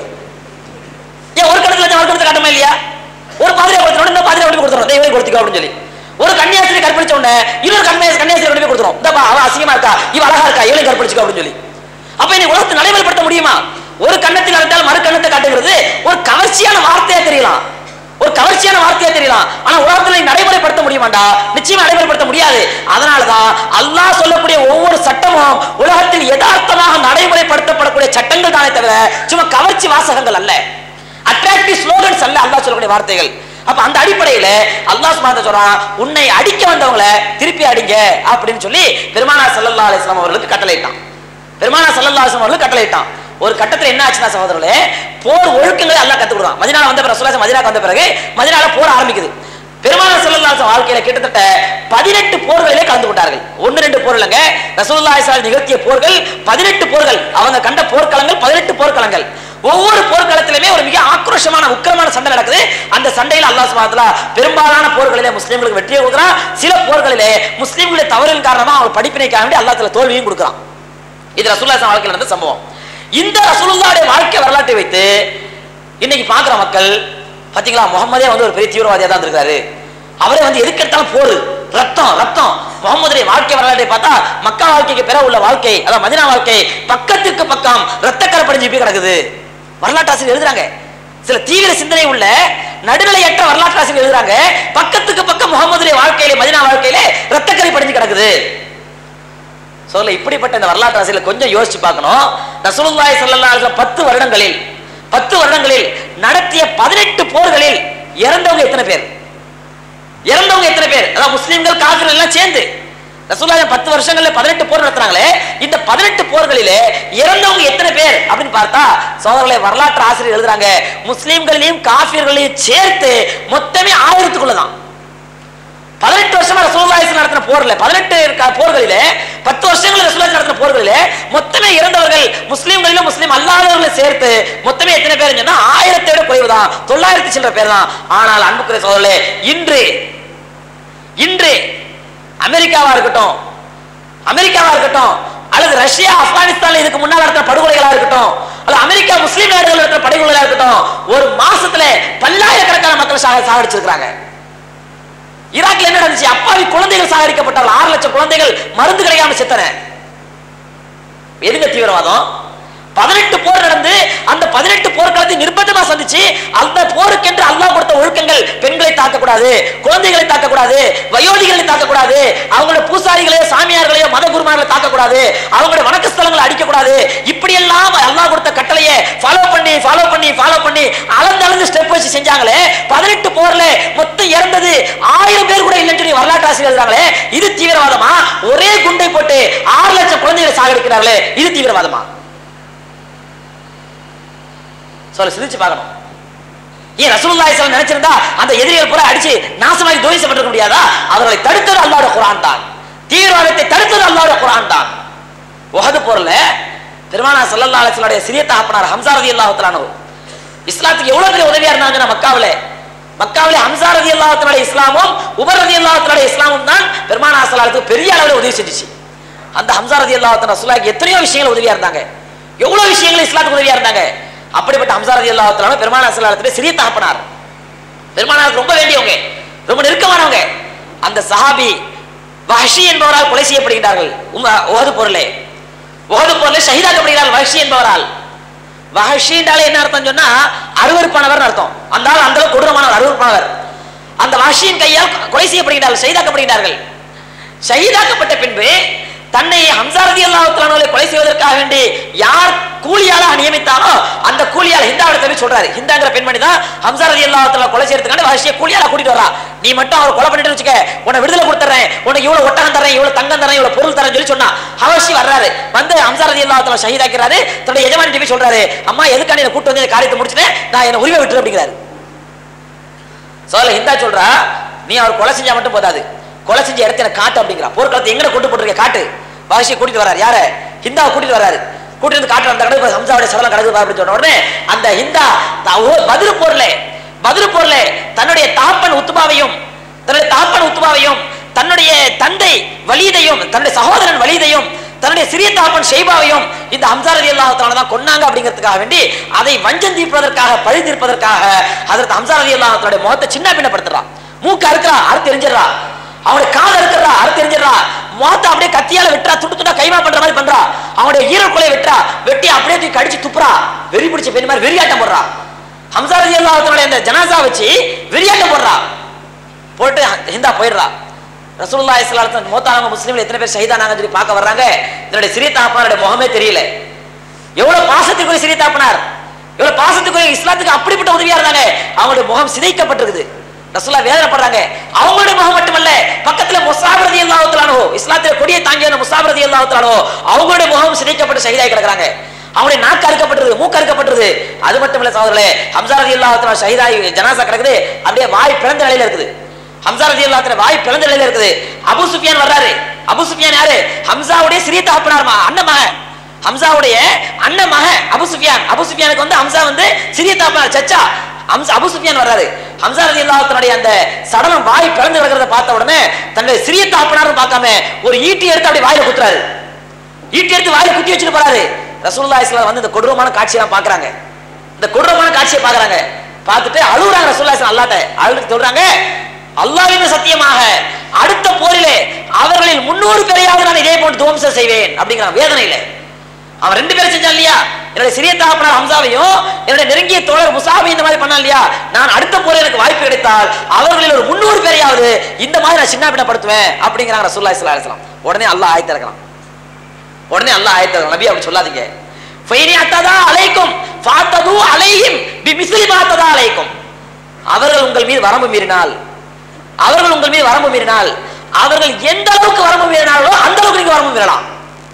ஏன் ஒரு கணத்துல வச்சா மறு கணத்துல காட்டுமா இல்லையா ஒரு பாதிரியார் கொடுத்தோட இந்த பாதிரியார் கொண்டு போய் கொடுத்துரும் இந்த இவரையும் கொடுத்திக்கோ அப்படின்னு சொல்லி ஒரு கன்னியாசிரி கற்பழிச்ச உடனே இன்னொரு கன்னியாசி கன்னியாசிரி கொண்டு போய் கொடுத்துரும் இந்தப்பா அவ அசிங்கமா இருக்கா இவ அழகா இருக்கா இவளையும் கற்பழிச்சுக்கோ அப்படின்னு சொல்லி அப்ப இன்னைக்கு உலகத்தை நடைமுறைப்படுத்த முடியுமா ஒரு கண்ணத்தில் அழைத்தால் மறு கண்ணத்தை காட்டுகிறது ஒரு கவர்ச்சியான வார்த்தையா தெரியலாம் ஒரு கவர்ச்சியான வார்த்தையா தெரியலாம் ஆனா உலகத்துல நீ நடைமுறைப்படுத்த முடியுமாண்டா நிச்சயமா நடைமுறைப்படுத்த முடியாது அதனாலதான் அல்லாஹ் சொல்லக்கூடிய ஒவ்வொரு சட்டமும் உலகத்தில் யதார்த்தமாக நடைமுறைப்படுத்தப்படக்கூடிய சட்டங்கள் தானே தவிர சும்மா கவர்ச்சி வாசகங்கள் அல்ல அட்ராக்டிவ் ஸ்லோகன்ஸ் அல்ல அல்லாஹ் சொல்லக்கூடிய வார்த்தைகள் அப்ப அந்த அடிப்படையில அல்லாஹ் சுப்ஹானஹு சொல்றான் உன்னை அடிக்க வந்தவங்கள திருப்பி அடிங்க அப்படின்னு சொல்லி பெருமானார் ஸல்லல்லாஹு அலைஹி வஸல்லம் அவர்களுக்கு கட்டளையிட்டான் பெருமானார் ஸல்லல்லாஹு அலைஹி வஸல்லம் அவர்களுக்கு கட்டளையிட்டான் ஒரு கட்டத்துல என்ன ஆச்சுன்னா சகோதரர்களே போர் ஒழுக்கங்களை அல்லாஹ் கத்து கொடுறான் மதினால வந்த பிறகு ரசூலுல்லாஹி மதினாக்கு வந்த பிறகு மதினால போர் ஆரம்பிக்குது பெருமானார் ஸல்லல்லாஹு அலைஹி வஸல்லம் வாழ்க்கையில கிட்டத்தட்ட பதினெட்டு போர்களிலே கலந்து கொண்டார்கள் ஒன்னு ரெண்டு போர் இல்லைங்க ரசூலுல்லாஹி ஸல்லல்லாஹு அலைஹி வஸல்லம் நிகழ்த்திய போர்கள் பதினெட்டு போர்கள் அவங்க கண்ட போர்க்களங்கள் பதினெட்டு போர்க்களங்கள் ஒவ்வொரு போர்க்களத்திலுமே ஒரு மிக ஆக்ரோஷமான உக்கிரமான சண்டை நடக்குது அந்த சண்டையில் அல்லாஹ் சுப்ஹானஹு வ தஆலா பெரும்பாலான போர்களிலே முஸ்லிம்களுக்கு வெற்றியை கொடுக்குறான் சில போர்களிலே முஸ்லிம்களுடைய தவறின் காரணமா அவங்க படிப்பினைக்காக வேண்டி அல்லாஹ் தஆலா தோல்வியும் கொடுக்குறான் இது ரசூலுல்லாஹி ஸல்லல்லாஹு வாழ்க்கையில் நடந்த சம்பவம் இந்த ரசூலுல்லாஹ்வுடைய வாழ்க்கை வரலாற்றை வைத்து இன்னைக்கு பார்க்குற மக்கள் பாத்தீங்களா முகமதே வந்து ஒரு பெரிய தீவிரவாதியா தான் இருக்காரு அவரே வந்து எதுக்கு எடுத்தாலும் போரு ரத்தம் ரத்தம் முகமதுடைய வாழ்க்கை வரலாற்றை பார்த்தா மக்கா வாழ்க்கைக்கு பிறகு உள்ள வாழ்க்கை அதான் மதினா வாழ்க்கை பக்கத்துக்கு பக்கம் ரத்தக்கரை படிஞ்சு போய் கிடக்குது வரலாற்று ஆசிரியர் எழுதுறாங்க சில தீவிர சிந்தனை உள்ள நடுநிலையற்ற வரலாற்று ஆசிரியர் எழுதுறாங்க பக்கத்துக்கு பக்கம் முகமதுடைய வாழ்க்கையிலே மதினா வாழ்க்கையிலே ரத்தக்கரை படிஞ்சு கிடக்குது சொல்ல இப்படிப்பட்ட இந்த வரலாற்று ஆசிரியர் கொஞ்சம் யோசிச்சு பார்க்கணும் ரசூலுல்லாஹி ஸல்லல்லாஹு அலைஹி வஸல்லம் பத்து வருடங்களில் பத்து வருடங்களில் நடத்திய பதினெட்டு போர்களில் இறந்தவங்க எத்தனை பேர் இறந்தவங்க எத்தனை பேர் அதாவது முஸ்லிம்கள் காஃபிர்கள் எல்லாம் சேர்ந்து ரசூலுல்லாஹி பத்து வருஷங்கள்ல பதினெட்டு போர் நடத்துறாங்களே இந்த பதினெட்டு போர்களிலே இறந்தவங்க எத்தனை பேர் அப்படின்னு பார்த்தா சோதரர்களை வரலாற்று ஆசிரியர் எழுதுறாங்க முஸ்லிம்களையும் காஃபிர்களையும் சேர்த்து மொத்தமே ஆயிரத்துக்குள்ளதான் பதினெட்டு வருஷமா ரசூலுல்லாஹி நடத்தின போர்ல பதினெட்டு க- போர்களிலே பத்து வருஷங்கள் ரசூலுல்லாஹி நடத்தின போர்களிலே மொத்தமே இறந்தவர்கள் முஸ்லிம்களிலும் முஸ்லிம் அல்லாதவர்களை சேர்த்து மொத்தமே எத்தனை பேர் சொன்னா ஆயிரத்தை விட குறைவுதான் தொள்ளாயிரத்தி சில்லற பேர் தான் ஆனால் அன்புக்குரிய சோதரர்களே இன்று இன்று அமெரிக்காவா இருக்கட்டும் அமெரிக்காவா இருக்கட்டும் அல்லது ரஷ்யா ஆப்கானிஸ்தான்ல இதுக்கு முன்னால் நடத்தின படுகொலைகளா இருக்கட்டும் அல்லது அமெரிக்கா முஸ்லீம் நாடுகள் நடத்தின படுகொலைகளா இருக்கட்டும் ஒரு மாசத்துல பல்லாயிரக்கணக்கான மக்கள் சாக சாகடிச்சிருக்காங்க ஈராக்ல என்ன நடந்துச்சு அப்பாவி குழந்தைகள் சாகடிக்கப்பட்டார்கள் ஆறு லட்சம் குழந்தைகள் மருந்து கிடைக்காம செத்தன எதுங்க தீவிரவாதம் பதினெட்டு போர் நடந்து அந்த பதினெட்டு போர்க்களத்தை நிர்பந்தமா சந்திச்சு அந்த போருக்கென்று அல்லாஹ் கொடுத்த ஒழுக்கங்கள் பெண்களை தாக்கக்கூடாது குழந்தைகளை தாக்கக்கூடாது வயோதிகளை தாக்கக்கூடாது அவங்களோட பூசாரிகளையோ சாமியார்களையோ மத குருமார்களை தாக்கக்கூடாது அவங்களோட வணக்க ஸ்தலங்களை அடிக்கக்கூடாது இப்படி எல்லாம் அல்லாஹ் கொடுத்த கட்டளையை ஃபாலோ பண்ணி ஃபாலோ பண்ணி ஃபாலோ பண்ணி அளந்து அளந்து ஸ்டெப் வச்சு செஞ்சாங்களே பதினெட்டு போர்ல மொத்தம் இறந்தது ஆயிரம் பேர் கூட இல்லைன்னு சொல்லி வரலாற்று ஆசிரியர் எழுதுறாங்களே இது தீவிரவாதமா ஒரே குண்டை போட்டு ஆறு லட்சம் குழந்தைகளை சாகடிக்கிறார்களே இது தீவிரவாதமா சொல்ல சிந்திச்சு பார்க்கணும் ஏன் ரசூலுல்லாஹி ஸல்லல்லாஹு நினைச்சிருந்தா அந்த எதிரிகள் பூரா அடிச்சு நாசமாகி துவைசப்பட்டிருக்க முடியாதா அவர்களை தடுத்தது அல்லாஹ்வுடைய குர்ஆன் தான் தீவிரவாதத்தை தடுத்தது அல்லாஹ்வுடைய குர்ஆன் தான் உஹது போர்ல பெருமானா ஸல்லல்லாஹு அலைஹி வஸல்லம் சிறிய தகப்பனார் ஹம்சா ரலியல்லாஹு தஆலா அன்ஹு இஸ்லாத்துக்கு எவ்வளவு பெரிய உதவியா இருந்தாங்கன்னா மக்காவில மக்காவிலே ஹம்சா ரலியல்லாஹு தஆலா இஸ்லாமும் உமர் ரலியல்லாஹு தஆலா இஸ்லாமும் தான் பெருமானா ஸல்லல்லாஹு பெரிய அளவில் உதவி செஞ்சுச்சு அந்த ஹம்சா ரலியல்லாஹு தஆலா ரசூலுல்லாஹிக்கு எத்தனையோ விஷயங்கள் உதவியா இருந்தாங்க எவ்வளவு விஷயங்கள் இஸ்லாத்துக்கு உதவியா இருந்தாங்க அப்படிப்பட்ட ஹம்சா ரதி அல்லாஹ் பெருமானா சல்லாத்துல சிறிய தகப்பனார் பெருமானாருக்கு ரொம்ப வேண்டியவங்க ரொம்ப நெருக்கமானவங்க அந்த சஹாபி வஹஷி என்பவரால் கொலை செய்யப்படுகிறார்கள் உஹது போரிலே உஹது போரிலே ஷஹீதாக்கப்படுகிறார்கள் வஹஷி என்பவரால் வஹஷின்றாலே என்ன அர்த்தம் சொன்னா அருவருப்பானவர் அர்த்தம் அந்த ஆள் அந்த அளவுக்கு கொடூரமானவர் அருவருப்பானவர் அந்த வஹஷியின் கையால் கொலை செய்யப்படுகிறார்கள் ஷஹீதாக்கப்படுகிறார்கள் ஷஹீதாக்கப்பட்ட பின்பு தன்னை ஹம்சா ரதி அல்லாஹ் கொலை செய்வதற்காக வேண்டி யார் கூலியாளாக நியமித்தானோ அந்த கூலியால் ஹிந்தாவிடத்தை போய் சொல்றாரு ஹிந்தாங்கிற பெண்மணி தான் ஹம்சா ரதி அல்லாஹ் கொலை செய்யறதுக்கான வஹஷியை கூலியாளா கூட்டிட்டு வரா நீ மட்டும் அவர் கொலை பண்ணிட்டு வச்சுக்க உன்னை விடுதலை கொடுத்துறேன் உனக்கு இவ்வளவு ஒட்டகம் தரேன் இவ்வளவு தங்கம் தரேன் இவ்வளவு பொருள் தரேன் சொல்லி சொன்னா ஹவஷி வர்றாரு வந்து ஹம்சா ரதி அல்லாஹ் ஷஹீதாக்கிறாரு தன்னுடைய எஜமானி போய் சொல்றாரு அம்மா எதுக்கான என்னை கூட்டு வந்து இந்த காரியத்தை முடிச்சுட்டேன் நான் என்ன உரிமை விட்டுரு அப்படிங்கிறாரு சொல்ல ஹிந்தா சொல்றா நீ அவர் கொலை செஞ்சா மட்டும் போதாது கொலை செஞ்ச இடத்த எனக்கு காட்டு அப்படிங்கிறா போர்க்களத்தை எங்க கொண்டு போட்டிருக்க காட்டு பாஷியை கூட்டிட்டு வராரு யார ஹிந்தாவை கூட்டிட்டு வராரு கூட்டிட்டு வந்து காட்டு அந்த கடவுள் ஹம்சாவுடைய சடலம் கடவுள் அப்படின்னு சொன்ன உடனே அந்த ஹிந்தா த- ஓ, பதில் போர்ல பதில் போர்ல தன்னுடைய தாப்பன் உத்துபாவையும் தன்னுடைய தாப்பன் உத்துபாவையும் தன்னுடைய தந்தை வலீதையும் தன்னுடைய சகோதரன் வலீதையும் தன்னுடைய சிறிய தாப்பன் ஷெய்பாவையும் இந்த ஹம்சா ரதி அல்லாஹத்தால தான் கொன்னாங்க அப்படிங்கிறதுக்காக வேண்டி அதை வஞ்சம் தீர்ப்பதற்காக பழி தீர்ப்பதற்காக அதற்கு ஹம்சா ரதி அல்லாஹத்தோட முகத்தை சின்ன பின்னப்படுத்துறான் மூக்கு அறுக்கிறா அறுத்து எரிஞ்சிடறா அவனுடைய கால் அறுக்கிறா அறுத்து எரிஞ்சிடறா முகத்தை அப்படியே கத்தியால வெட்டுறா துட்டு துட்டா கைமா பண்ற மாதிரி பண்றா அவனுடைய ஈரக்குலையை வெட்டுறா வெட்டி அப்படியே தூக்கி கடிச்சு துப்புறா வெறி பிடிச்ச பெண் மாதிரி வெறியாட்டம் போடுறா ஹம்சா ரதி அல்லாஹத்தோட இந்த ஜனாசா வச்சு வெறியாட்டம் போடுறா போட்டு ஹிந்தா போயிடுறா ரசூலுல்லாஹி ஸல்லல்லாஹு அலைஹி வஸல்லம் மூத்தானவங்க முஸ்லீம்ல எத்தனை பேர் ஷஹீதானாங்கன்னு சொல்லி பார்க்க வர்றாங்க இதனுடைய சிறிய தாப்பனாருடைய முகமே தெரியல எவ்வளவு பாசத்துக்குரிய சிறிய தாப்பனார் எவ்வளவு பாசத்துக்குரிய இஸ்லாத்துக்கு அப்படிப்பட்ட உதவியா இருந்தாங்க அவங்களுடைய முகம் சிதைக்கப்பட்டிருக்குது ரசூலா வேதனைப்படுறாங்க அவங்களுடைய முகம் மட்டுமல்ல பக்கத்துல முசாபிரதி அல்லாஹுத்தலானோ இஸ்லாத்துல கொடியை தாங்கிய முசாபிரதி அல்லாஹுத்தலானோ அவங்களுடைய முகம் சிதைக்கப்பட்டு ஷஹீதாகி கிடக்குறாங்க அவனுடைய நாக்கு அறுக்கப்பட்டிருக்கு மூக்கு அறுக்கப்பட்டிருக்கு அது மட்டும் இல்ல சகோதரர்களே ஹம்சா ரதி அல்லாஹ் ஷஹீதாகி ஜனாசா கிடக்குது அப்படியே வாய் பிறந்த நிலையில இருக்குது ஹம்சா ரதி அல்லாஹ் வாய் பிறந்த நிலையில இருக்குது அபு சுஃபியான் வர்றாரு அபு சுஃபியான் யாரு ஹம்சாவுடைய சிறிய தகப்பனார் மகன், அண்ணன் மகன் ஹம்சாவுடைய அண்ணன் மகன் அபு சுஃபியான் அபு சுஃபியானுக்கு வந்து ஹம்சா வந்து சிறிய தகப்பனார் சச்சா ஹம்சா அபு சுஃபியான் வர்றாரு ஹம்சா ரதி அல்லாஹ்வுடைய அந்த சடலம் வாய் பிறந்து கிடக்கிறத பார்த்த உடனே தன்னுடைய சிறிய தகப்பனாரும் பார்க்காம ஒரு ஈட்டி எடுத்து அப்படியே வாயில குத்துறாரு ஈட்டி எடுத்து வாயில குத்தி வச்சுட்டு போறாரு ரசூலுல்லாஹி ஸல்லல்லாஹு வந்து இந்த கொடூரமான காட்சியெல்லாம் பார்க்கறாங்க இந்த கொடூரமான காட்சியை பார்க்கறாங்க பார்த்துட்டு அழுகுறாங்க ரசூலுல்லாஹி ஸல்லல்லாஹு அல்லாஹ்ட்ட அழுது சொல்றாங்க அல்லாஹ்வின் சத்தியமாக அடுத்த போரிலே அவர்களில் முன்னூறு பேரையாவது நான் இதே போன்று துவம்சம் செய்வேன் அப்படிங்கிறான் வேதனையில அவன் ரெண்டு பேரும் செஞ்சான் இல்லையா என்னுடைய சிறிய தகப்பனார் ஹம்சாவையும் என்னுடைய நெருங்கிய தோழர் முசாபி இந்த மாதிரி பண்ணான் இல்லையா நான் அடுத்த போல எனக்கு வாய்ப்பு கிடைத்தால் அவர்களில் ஒரு முன்னூறு பேரையாவது இந்த மாதிரி நான் சின்ன பின்னப்படுத்துவேன் அப்படிங்கிறாங்க ரசூலுல்லாஹி ஸல்லல்லாஹு அலைஹி வஸல்லம் உடனே அல்லாஹ் ஆயத்து இறக்கலாம் உடனே அல்லாஹ் ஆயத்து நபி அப்படி சொல்லாதீங்க ஃபைனி அத்ததா அலைக்கும் ஃபாத்தது அலைஹிம் பிமிஸ்லி பாத்ததா அலைக்கும் அவர்கள் உங்கள் மீது வரம்பு மீறினால் அவர்கள் உங்கள் மீது வரம்பு மீறினால் அவர்கள் எந்த அளவுக்கு வரம்பு மீறினார்களோ அந்த அளவுக்கு நீங்க வரம்பு மீறலாம்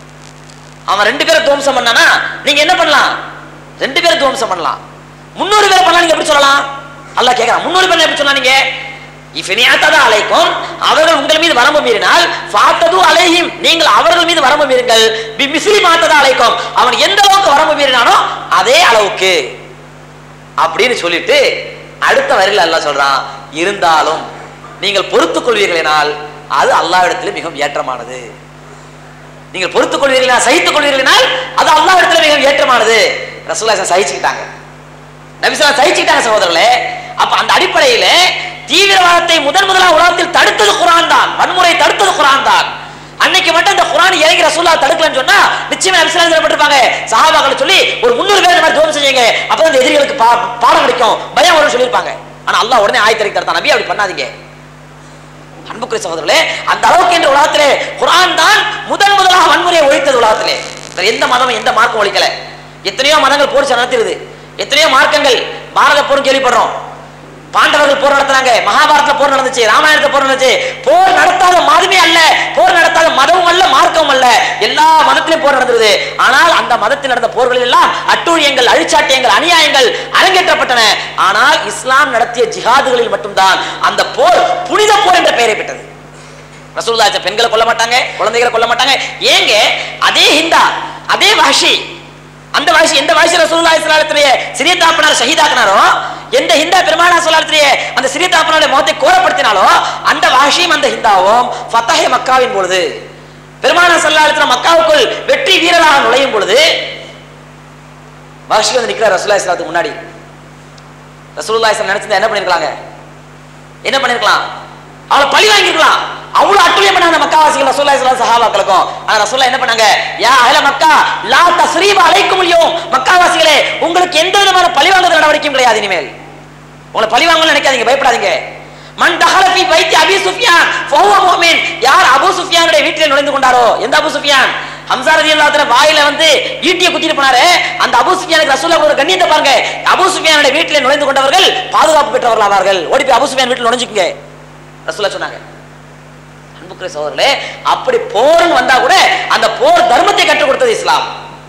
அவன் ரெண்டு பேரை துவம்சம் பண்ணானா நீங்க என்ன பண்ணலாம் ரெண்டு பேரை துவம்சம் பண்ணலாம் முன்னூறு பேரை பண்ணலாம் நீங்க எப்படி சொல்லலாம் அல்லாஹ் கேட்கறான் முன்னூறு பேர் எப்படி சொல்லலாம் நீங்க இஃபினியாத்ததா அலைக்கும் அவர்கள் உங்கள் மீது வரம்பு மீறினால் ஃபாத்தது அலைஹிம் நீங்கள் அவர்கள் மீது வரம்பு மீறுங்கள் பி மிஸ்லி மாத்ததா அலைக்கும் அவன் எந்த அளவுக்கு வரம்பு மீறினானோ அதே அளவுக்கு அப்படின்னு சொல்லிட்டு அடுத்த வரியில் அல்லாஹ் சொல்றான் இருந்தாலும் நீங்கள் பொறுத்துக் கொள்வீர்களானால் அது அல்லாஹ்விடத்தில் மிகவும் ஏற்றமானது நீங்கள் பொறுத்துக் கொள்வீர்களா சகித்துக் கொள்வீர்களால் அது அல்லாஹ்விடத்தில் மிகவும் ஏற்றமானது ரசூலுல்லாஹி சகிச்சுக்கிட்டாங்க நபிசல்லா சகிச்சுக்கிட்டாங்க சகோதரர்களே அப்ப அந்த அடிப்படையில தீவிரவாதத்தை முதன் முதலாக உலகத்தில் தடுத்தது குரான் தான் வன்முறை தடுத்தது குரான் தான் அன்னைக்கு மட்டும் இந்த குரான் இறங்கி ரசூல்லா தடுக்கலன்னு சொன்னா நிச்சயமா நபிசல்லா சொல்லப்பட்டிருப்பாங்க சஹாபாக்களை சொல்லி ஒரு முன்னூறு பேர் இந்த மாதிரி துவம் செஞ்சீங்க அப்பதான் இந்த எதிரிகளுக்கு பா- பாடம் கிடைக்கும் பயம் வரும்னு சொல்லியிருப்பாங்க ஆனா அல்லாஹ் உடனே ஆயத்திறக்கி தடுத்தான் நபி அப்படி பண்ணாதீங்க அன்புக்குரிய சகோதரர்களே அந்த அளவுக்கு என்ற உலகத்திலே குரான் தான் முதன் முதலாக வன்முறையை ஒழித்தது உலகத்திலே வேற எந்த மதமும் எந்த மார்க்கம் ஒழிக்கல எத்தனையோ மதங்கள் போர் நடத்திடுது எத்தனையோ மார்க்கங்கள் பாரத போரும் கேள்விப்படுறோம் பாண்டவர்கள் போர் நடத்துறாங்க மகாபாரதத்துல போர் நடந்துச்சு ராமாயணத்துல போர் நடந்துச்சு போர் நடத்தாத மதமே அல்ல போர் நடத்தாத மதமும் அல்ல மார்க்கமும் அல்ல எல்லா மதத்திலும் போர் நடந்தது ஆனால் அந்த மதத்தில் நடந்த போர்களில் எல்லாம் அட்டூழியங்கள் அழிச்சாட்டியங்கள் அநியாயங்கள் அரங்கேற்றப்பட்டன ஆனால் இஸ்லாம் நடத்திய ஜிஹாதுகளில் மட்டும்தான் அந்த போர் புனித போர் என்ற பெயரை பெற்றது ரசூலுல்லாஹி பெண்களை கொல்ல மாட்டாங்க குழந்தைகளை கொல்ல மாட்டாங்க ஏங்க அதே ஹிந்தா அதே வாஷி அந்த வாஷி எந்த வாஷி ரசூலுல்லாஹி ஸல்லல்லாஹு அலைஹி வஸல்லம் சிறிய தாப்பனார் ஷஹீதாக்குனாரோ எந்த ஹிந்தா பெருமானா ஸல்லல்லாஹு அந்த சிறிய தாப்பனாருடைய முகத்தை கோரப்படுத்தினாலோ அந்த வாஷியும் அந்த ஹிந்தாவும் ஃபத்தஹே மக்காவின் பொழுது பெருமானா ஸல்லல்லாஹு அலைஹி வஸல்லம் மக்காவுக்குள் வெற்றி வீரராக நுழையும் பொழுது வஹஷி வந்து நிக்கிறார் ரசூலுல்லாஹி ஸல்லல்லாஹு முன்னாடி ரசூலுல்லாஹி ஸல்லல்லாஹு நினைச்சிருந்தா என்ன பண்ணிருக்கலாங்க என்ன பண்ணிருக்கலாம் அவளை பழி வாங்கிருக்கலாம் அவ்வளவு அட்டுழியம் பண்ணாங்க மக்காவாசிகள் ரசூலுல்லாஹி ஸல்லல்லாஹு அலைஹி சஹாபாக்களுக்கும் ஆனா ரசூலுல்லாஹ் என்ன பண்ணாங்க யா அஹ்ல மக்கா லா தஸ்ரீப அலைக்கும் அல்யௌம் மக்காவாசிகளே உங்களுக்கு எந்த விதமான பழி வாங்குற நடவடிக்கையும் கிடையாது இனிமேல் உங்களை பழி வாங்கணும்னு நினைக்காதீங்க பயப்படாதீங்க மன் தஹல ஃபீ பைத்தி அபி சுஃபியான் ஃபஹுவ முஃமின் யார் அபூ சுஃபியானுடைய வீட்டில் நுழைந்து கொண்டாரோ எந்த அபூ சுஃபியான் ஹம்சா ரலியல்லாஹு அன்ஹு வாயில வந்து ஈட்டியை குத்திட்டு போனாரு அந்த அபூ சுஃபியானுக்கு ரசூலுல்லாஹ் ஒரு கண்ணியத்தை பாருங்க அபூ சுஃபியானுடைய வீட்டில் நுழைந்து கொண்டவர்கள் பாதுகாப்பு பெற்றவர்கள் ஆவார்கள் ஓடி போய் அபூ சுஃபியான் வீட்டில் நுழைஞ்சுக்குங்க ரசூலுல்லாஹ் சொன்னாங்க அன்புக்குரிய சகோதரர்களே அப்படி போர்னு வந்தா கூட அந்த போர் தர்மத்தை கற்றுக் கொடுத்தது இஸ்லாம்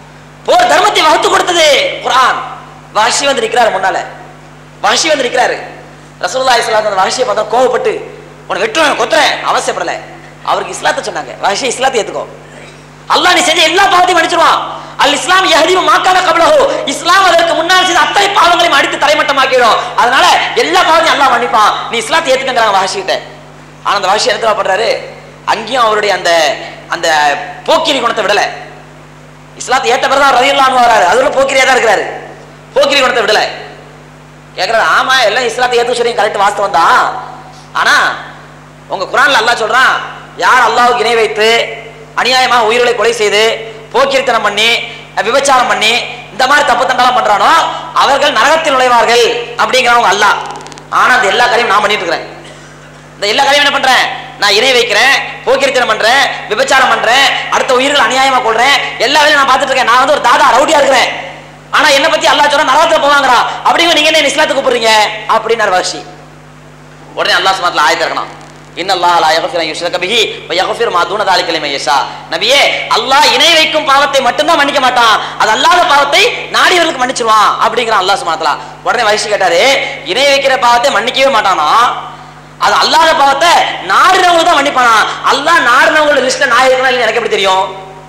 போர் தர்மத்தை வகுத்து கொடுத்தது குர்ஆன் வாஷி வந்து நிக்கிறாரு முன்னால வாஷி வந்து நிக்கிறாரு ரசூலுல்லாஹி ஸல்லல்லாஹு அலைஹி வாஷியை பார்த்தா கோவப்பட்டு உன்னை வெட்டுறேன் கொத்துறேன் அவசியப்படல அவருக்கு இஸ்லாத்தை சொன்னாங்க வாஷி இஸ்லாத்தை ஏத்துக்கோ அல்லாஹ் நீ செஞ்ச எல்லா பாவத்தையும் மன்னிச்சிருவான் அல் இஸ்லாம் யஹ்திமு மாக்கான கப்லஹு இஸ்லாம் அதற்கு முன்னால் செய்த அத்தனை பாவங்களையும் அடித்து தலைமட்டமாக்கிடும் அதனால எல்லா பாவத்தையும் அல்லாஹ் மன்னிப்பான் நீ இஸ்லாத்தை ஏத்துக்கங்கறாங்க வாஷிகிட்ட ஆனா அந்த வாஷி என்ன பண்றாரு அங்கேயும் அவருடைய அந்த அந்த போக்கிரி குணத்தை விடல இஸ்லாத்தை ஏத்த பிறகு ரதியல்லான்னு வராரு அதுல போக்கிரியா தான் இருக்கிறாரு போக்கிரி குணத்தை விடல கேக்குறாரு ஆமா எல்லாம் இஸ்லாத்தை ஏத்து சொல்லி கரெக்ட் வாஸ்தவம் தான் ஆனா உங்க குரான்ல அல்லாஹ் சொல்றான் யார் அல்லாஹ்வுக்கு இணை வைத்து அநியாயமாக உயிர்களை கொலை செய்து போக்கிரித்தனம் பண்ணி விபச்சாரம் பண்ணி இந்த மாதிரி தப்பு தண்டெல்லாம் பண்றானோ அவர்கள் நரகத்தில் நுழைவார்கள் அப்படிங்கிறவங்க அல்லாஹ் ஆனா அந்த எல்லா காரியமும் நான் பண்ணிட்டு இருக்கிறேன் இந்த எல்லா காரியம் என்ன பண்றேன் நான் இணை வைக்கிறேன் போக்கிரித்தனம் பண்றேன் விபச்சாரம் பண்றேன் அடுத்த உயிர்கள் அநியாயமா கொள்றேன் எல்லா வேலையும் நான் பார்த்துட்டு இருக்கேன் நான் வந்து ஒரு தாதா ரவுடியா இருக்கிறேன் ஆனா என்ன பத்தி அல்லாஹ் சொன்னா நரகத்துல போவாங்கடா அப்படிங்க நீங்க என்ன இஸ்லாத்துக்கு கூப்பிடுறீங்க அப்படின்னாரு வர்ஷி உடனே அல்லாஹ் சுமாத்துல ஆயத்து இருக்கணும் இன்னல்லாஹ் லா யக்ஃபிரு அன் யுஷ்ரக பிஹி வ யக்ஃபிரு மா தூன தாலிக லிமன் யஷா நபியே அல்லாஹ் இணை வைக்கும் பாவத்தை மட்டும்தான் மன்னிக்க மாட்டான் அது அல்லாத பாவத்தை நாடியவர்களுக்கு மன்னிச்சிருவான் அப்படிங்கிறான் அல்லாஹ் சுமாத்தலா உடனே வயசு கேட்டாரு இணை வைக்கிற பாவத்தை மன்னிக்கவே மாட்டானா அது அல்லாத பாவத்தை நாடினவங்க தான் மன்னிப்பானா அல்லாஹ் நாடினவங்களோட லிஸ்ட்ல நான் இருக்கணும் இல்லையா எனக்கு எப்படி தெரியும்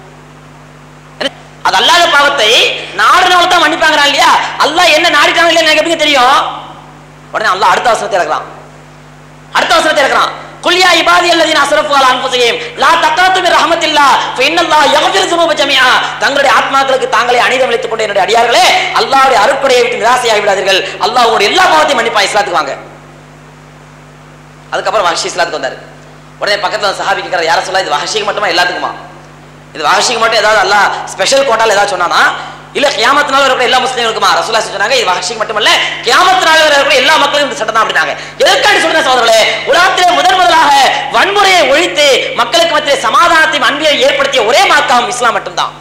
அது அல்லாத பாவத்தை நாடினவங்க தான் மன்னிப்பாங்கிறான் இல்லையா அல்லாஹ் என்ன நாடிட்டாங்க இல்லையா எனக்கு எப்படி தெரியும் உடனே அல்லாஹ் அடுத்த வசனத்தை இறக்கலாம் அடுத்த வசனத்தை இறக்கலாம் குல்யா இபாதி அல்லதீன அஸ்ரஃபு அலா அன்ஃபுஸிஹிம் லா தக்னது மின் ரஹ்மத்தில்லாஹ் ஃபஇன்னல்லாஹ் யக்ஃபிரு ذுனூப ஜமீஆ தங்களுடைய ஆத்மாக்களுக்கு தாங்களே அநீதம் இழைத்துக் கொண்ட என்னுடைய அடியார்களே அல்லாஹ்வுடைய அருட்கொடையை விட்டு நிராசையாகி விடாதீர்கள் அல்லாஹ் உங்களுடைய எல்லா பாவத்தையும் மன்னிப்பான் இஸ்லாத்துக்கு வாங்க அதுக்கப்புறம் வஹஷி இஸ்லாத்துக்கு வந்தாரு உடனே பக்கத்துல சஹாபி கேட்கற யார சொல்ல இது வஹஷிக்கு மட்டுமா எல்லாத்துக்குமா இது வஹஷிக்கு மட்டும் ஏதாவது அல்லாஹ் ஸ்பெஷல் கோட்டால ஏதாவது சொன்னானா இல்ல கியாமத்தினால இருக்கிற எல்லா முஸ்லீம்களுக்குமா ரசூலா சொன்னாங்க இது வஹஷிக்கு மட்டுமல்ல கியாமத்தினால இருக்கிற எல்லா மக்களுக்கும் இந்த சட்டம் தான் அப்படினாங்க எதற்காக சொல்றேன் சகோதரர்களே உலகத்திலே முதன் முதலாக வன்முறையை ஒழித்து மக்களுக்கு மத்திய சமாதானத்தையும் அன்பியை ஏற்படுத்திய ஒரே மார்க்கம் இஸ்லாம் மட்டும்தான்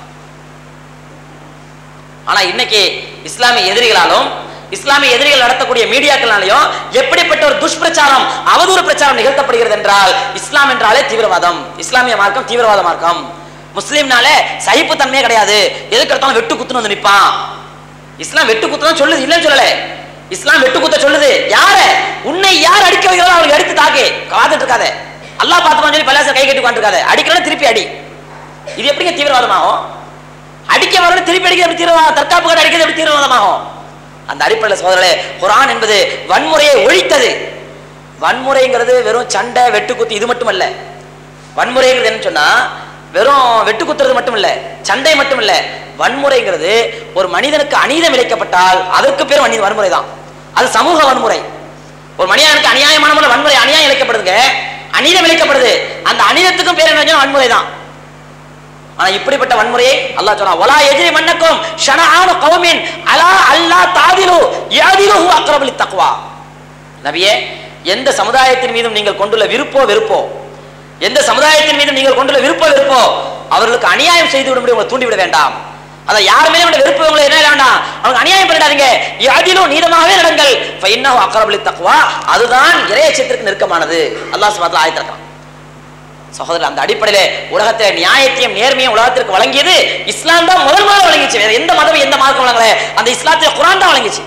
ஆனா இன்னைக்கு இஸ்லாமிய எதிரிகளாலும் இஸ்லாமிய எதிரிகள் நடத்தக்கூடிய மீடியாக்களாலையும் எப்படிப்பட்ட ஒரு துஷ்பிரச்சாரம் அவதூறு பிரச்சாரம் நிகழ்த்தப்படுகிறது என்றால் இஸ்லாம் என்றாலே தீவிரவாதம் இஸ்லாமிய மார்க்கம் தீவிரவாத மார்க்கம் முஸ்லீம்னாலே சகிப்புத்தன்மையே கிடையாது எதுக்கு எடுத்தாலும் வெட்டு குத்துன்னு வந்து நிப்பான் இஸ்லாம் வெட்டு குத்துதான் சொல்லுது இல்லைன்னு சொல்லல இஸ்லாம் வெட்டு குத்த சொல்லுது யார உன்னை யார் அடிக்க வைக்கிறதோ அவருக்கு அடித்து தாக்கு காத்துட்டு இருக்காத அல்லாஹ் பார்த்துப்பான்னு சொல்லி பல்லாச கை கட்டி உட்காந்துருக்காத அடிக்கிறோம் திருப்பி அடி இது எப்படிங்க தீவிரவாதமாகும் அடிக்க வரணும் திருப்பி அடிக்க எப்படி தீவிரவாதம் தற்காப்பு கடை அடிக்கிறது எப்படி தீவிரவாதமாகும் அந்த அடிப்படையில் சோதரே குரான் என்பது வன்முறையை ஒழித்தது வன்முறைங்கிறது வெறும் சண்டை வெட்டுக்குத்து இது மட்டும் அல்ல வன்முறைங்கிறது என்ன சொன்னா வெறும் வெட்டு குத்துறது மட்டும் இல்ல சண்டை மட்டும் இல்ல வன்முறைங்கிறது ஒரு மனிதனுக்கு அநீதம் இழைக்கப்பட்டால் அதற்கு பேர் மனித வன்முறை தான் அது சமூக வன்முறை ஒரு மனிதனுக்கு அநியாயமான முறையில் வன்முறை அநியாயம் இழைக்கப்படுதுங்க அநீதம் இழைக்கப்படுது அந்த அநீதத்துக்கும் பேர் என்ன சொன்னா வன்முறை தான் ஆனா இப்படிப்பட்ட வன்முறையை அல்லாஹ் சொன்னா வலா எஜ்ரி மன்னக்கும் ஷனஆனு கௌமின் அலா அல்லா தாதிலு யாதிலுஹு அக்ரபுலி தக்வா நபியே எந்த சமுதாயத்தின் மீதும் நீங்கள் கொண்டுள்ள விருப்போ வெறுப்போ எந்த சமுதாயத்தின் மீதும் நீங்கள் கொண்டுள்ள விருப்போ வெறுப்போ அவர்களுக்கு அநியாயம் செய்து விடும்படி உங்களை தூண்டிவிட வேண்டாம் அதை யார் மேலே உள்ள வெறுப்பு உங்களை என்ன வேண்டாம் அவங்க அநியாயம் பண்ணிடாதீங்க யாதிலும் நீதமாகவே நடங்கள் ஃபைன்னஹு அக்ரபுலி தக்வா அதுதான் இறையச்சத்திற்கு நெருக்கமானது அல்லாஹ் சுப்ஹானஹு ஆயத்திருக்கான் சகோதரர் அந்த அடிப்படையிலே உலகத்தை நியாயத்தையும் நேர்மையும் உலகத்திற்கு வழங்கியது இஸ்லாம் தான் முதல் முதல் வழங்கிச்சு வேற எந்த மதம் எந்த மார்க்கம் வழங்கல அந்த இஸ்லாத்தில் குரான் தான் வழங்கிச்சு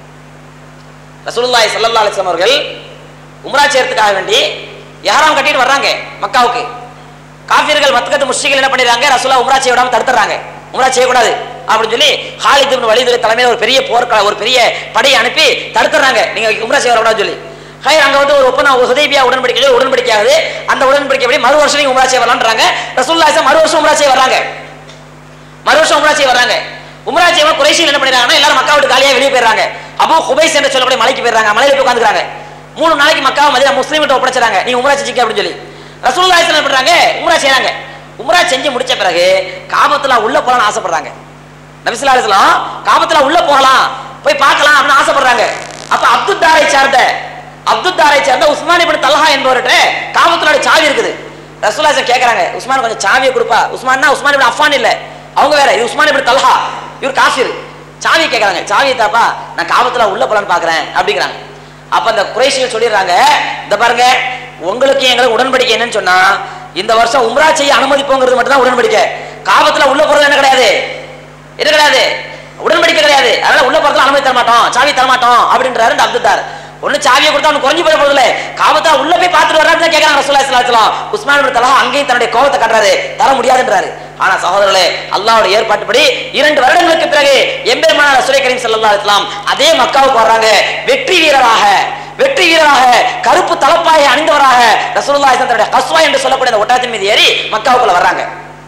ரசூலுல்லாஹி ஸல்லல்லாஹு அலைஹி வஸல்லம் அவர்கள் உம்ரா செய்யறதுக்காக வேண்டி யாராம் கட்டிட்டு வர்றாங்க மக்காவுக்கு காஃபிர்கள் மத்கத்து முஷ்ரிகள் என்ன பண்ணிடுறாங்க ரசூலா உம்ரா செய்ய விடாம தடுத்துறாங்க உம்ரா செய்யக்கூடாது அப்படின்னு சொல்லி ஹாலித் இப்னு வலீது தலைமையில் ஒரு பெரிய போர்க்கள ஒரு பெரிய படையை அனுப்பி தடுத்துறாங்க நீங்க உம்ரா செய்ய வரக்கூடாதுன்னு சொல்லி ஹை அங்க வந்து ஒரு ஒப்பந்தம் ஒரு ஹுதைபியா உடன்படிக்கை உடன்படிக்கை ஆகுது அந்த உடன்படிக்கை எப்படி மறு வருஷம் உம்ரா செய்ய வரலான்றாங்க ரசூலுல்லாஹி மறு வருஷம் உம்ரா செய்ய வர்றாங்க மறு வருஷம் உம்ரா செய்ய வர்றாங்க உம்ரா செய்யவும் குறைசியில் என்ன பண்ணிடுறாங்கன்னா எல்லாரும் மக்கா விட்டு காலியா வெளியே போயிடுறாங்க அபு ஹுபைஸ் என்று சொல்லக்கூடிய மலைக்கு போயிடுறாங்க மலையில போய் உட்காந்துக்கிறாங்க மூணு நாளைக்கு மக்கா மதினா முஸ்லீம் கிட்ட ஒப்படைச்சாங்க நீங்க உம்ரா செஞ்சுக்க அப்படின்னு சொல்லி ரசூலுல்லாஹி என்ன பண்றாங்க உம்ரா செய்றாங்க உம்ரா செஞ்சு முடிச்ச பிறகு காபத்துல உள்ள போலாம்னு ஆசைப்படுறாங்க நபிசுல்லா அலிஸ்லாம் காபத்துல உள்ள போகலாம் போய் பார்க்கலாம் அப்படின்னு ஆசைப்படுறாங்க அப்ப அப்துத்தாரை சார்ந்த அப்துத்தாரை சேர்ந்த உஸ்மான் இப்னு தல்ஹா என்பவர்கிட்ட காபத்துலோட சாவி இருக்குது ரசூல்லா சார் கேக்குறாங்க உஸ்மான் கொஞ்சம் சாவியை கொடுப்பா உஸ்மான்னா உஸ்மான் இப்னு அஃபான் இல்ல அவங்க வேற இது உஸ்மான் இப்னு தல்ஹா இவர் காஃபிர் சாவியை கேக்குறாங்க சாவியை தாப்பா நான் காபத்துல உள்ள போலான்னு பாக்குறேன் அப்படிங்கிறாங்க அப்ப அந்த குறைஷிகள் சொல்லிடுறாங்க இந்த பாருங்க உங்களுக்கு எங்களுக்கு உடன்படிக்கை என்னன்னு சொன்னா இந்த வருஷம் உம்ரா செய்ய அனுமதிப்போங்கிறது மட்டும் தான் உடன்படிக்கை காபத்துல உள்ள போறது என்ன கிடையாது என்ன கிடையாது உடன்படிக்கை கிடையாது அதனால உள்ள போறதுல அனுமதி தர மாட்டோம் சாவி தர மாட்டோம் அப்படின்றாரு இந்த அப்துத்தார் ஒண்ணு சாவியை கொடுத்தா அவனுக்கு குறைஞ்சு போயிட போறதுல காபத்தா உள்ள போய் பார்த்துட்டு வர்றாருன்னு கேட்கறாங்க ரசூலுல்லாஹி ஸல்லல்லாஹு அலைஹி வஸல்லம் உஸ்மான் இப்னு தலஹா அங்கேயும் தன்னுடைய கோபத்தை காட்டுறாரு தர முடியாதுன்றாரு ஆனா சகோதரர்களே அல்லாஹ்வோட ஏற்பாட்டுப்படி இரண்டு வருடங்களுக்கு பிறகு எம்பெருமான ரசூலை கரீம் ஸல்லல்லாஹு அலைஹி வஸல்லம் அதே மக்காவுக்கு வர்றாங்க வெற்றி வீரராக வெற்றி வீரராக கருப்பு தலப்பாயை அணிந்தவராக ரசூலுல்லாஹி தன்னுடைய கஸ்வா என்று சொல்லக்கூடிய அந்த ஒட்டகத்தின் மீது ஏறி மக்காவுக்குள்ள வர்றாங்க